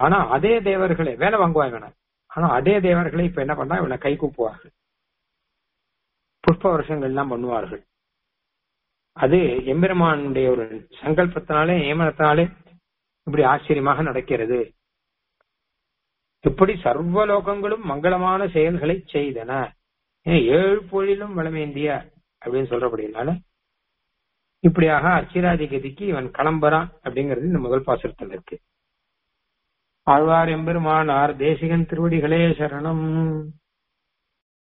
ஆனா அதே தேவர்களை வேலை வாங்குவாங்க இவனை ஆனா அதே தேவர்களை இப்ப என்ன பண்ணா இவனை கை கூப்புவார்கள் புஷ்ப வருஷங்கள் எல்லாம் பண்ணுவார்கள் அது எம்பெருமானுடைய ஒரு சங்கல்பத்தினாலே நியமனத்தினாலே இப்படி ஆச்சரியமாக நடக்கிறது இப்படி சர்வ லோகங்களும் மங்களமான செயல்களை செய்தன ஏன் ஏழு பொழிலும் வளமேந்திய அப்படின்னு சொல்றபடினால இப்படியாக அச்சிராதி கதிக்கு இவன் கிளம்புறான் அப்படிங்கிறது இந்த முதல் பாசுரத்தில் இருக்கு ஆழ்வார் எம்பெருமானார் தேசிகன் திருவடிகளே சரணம்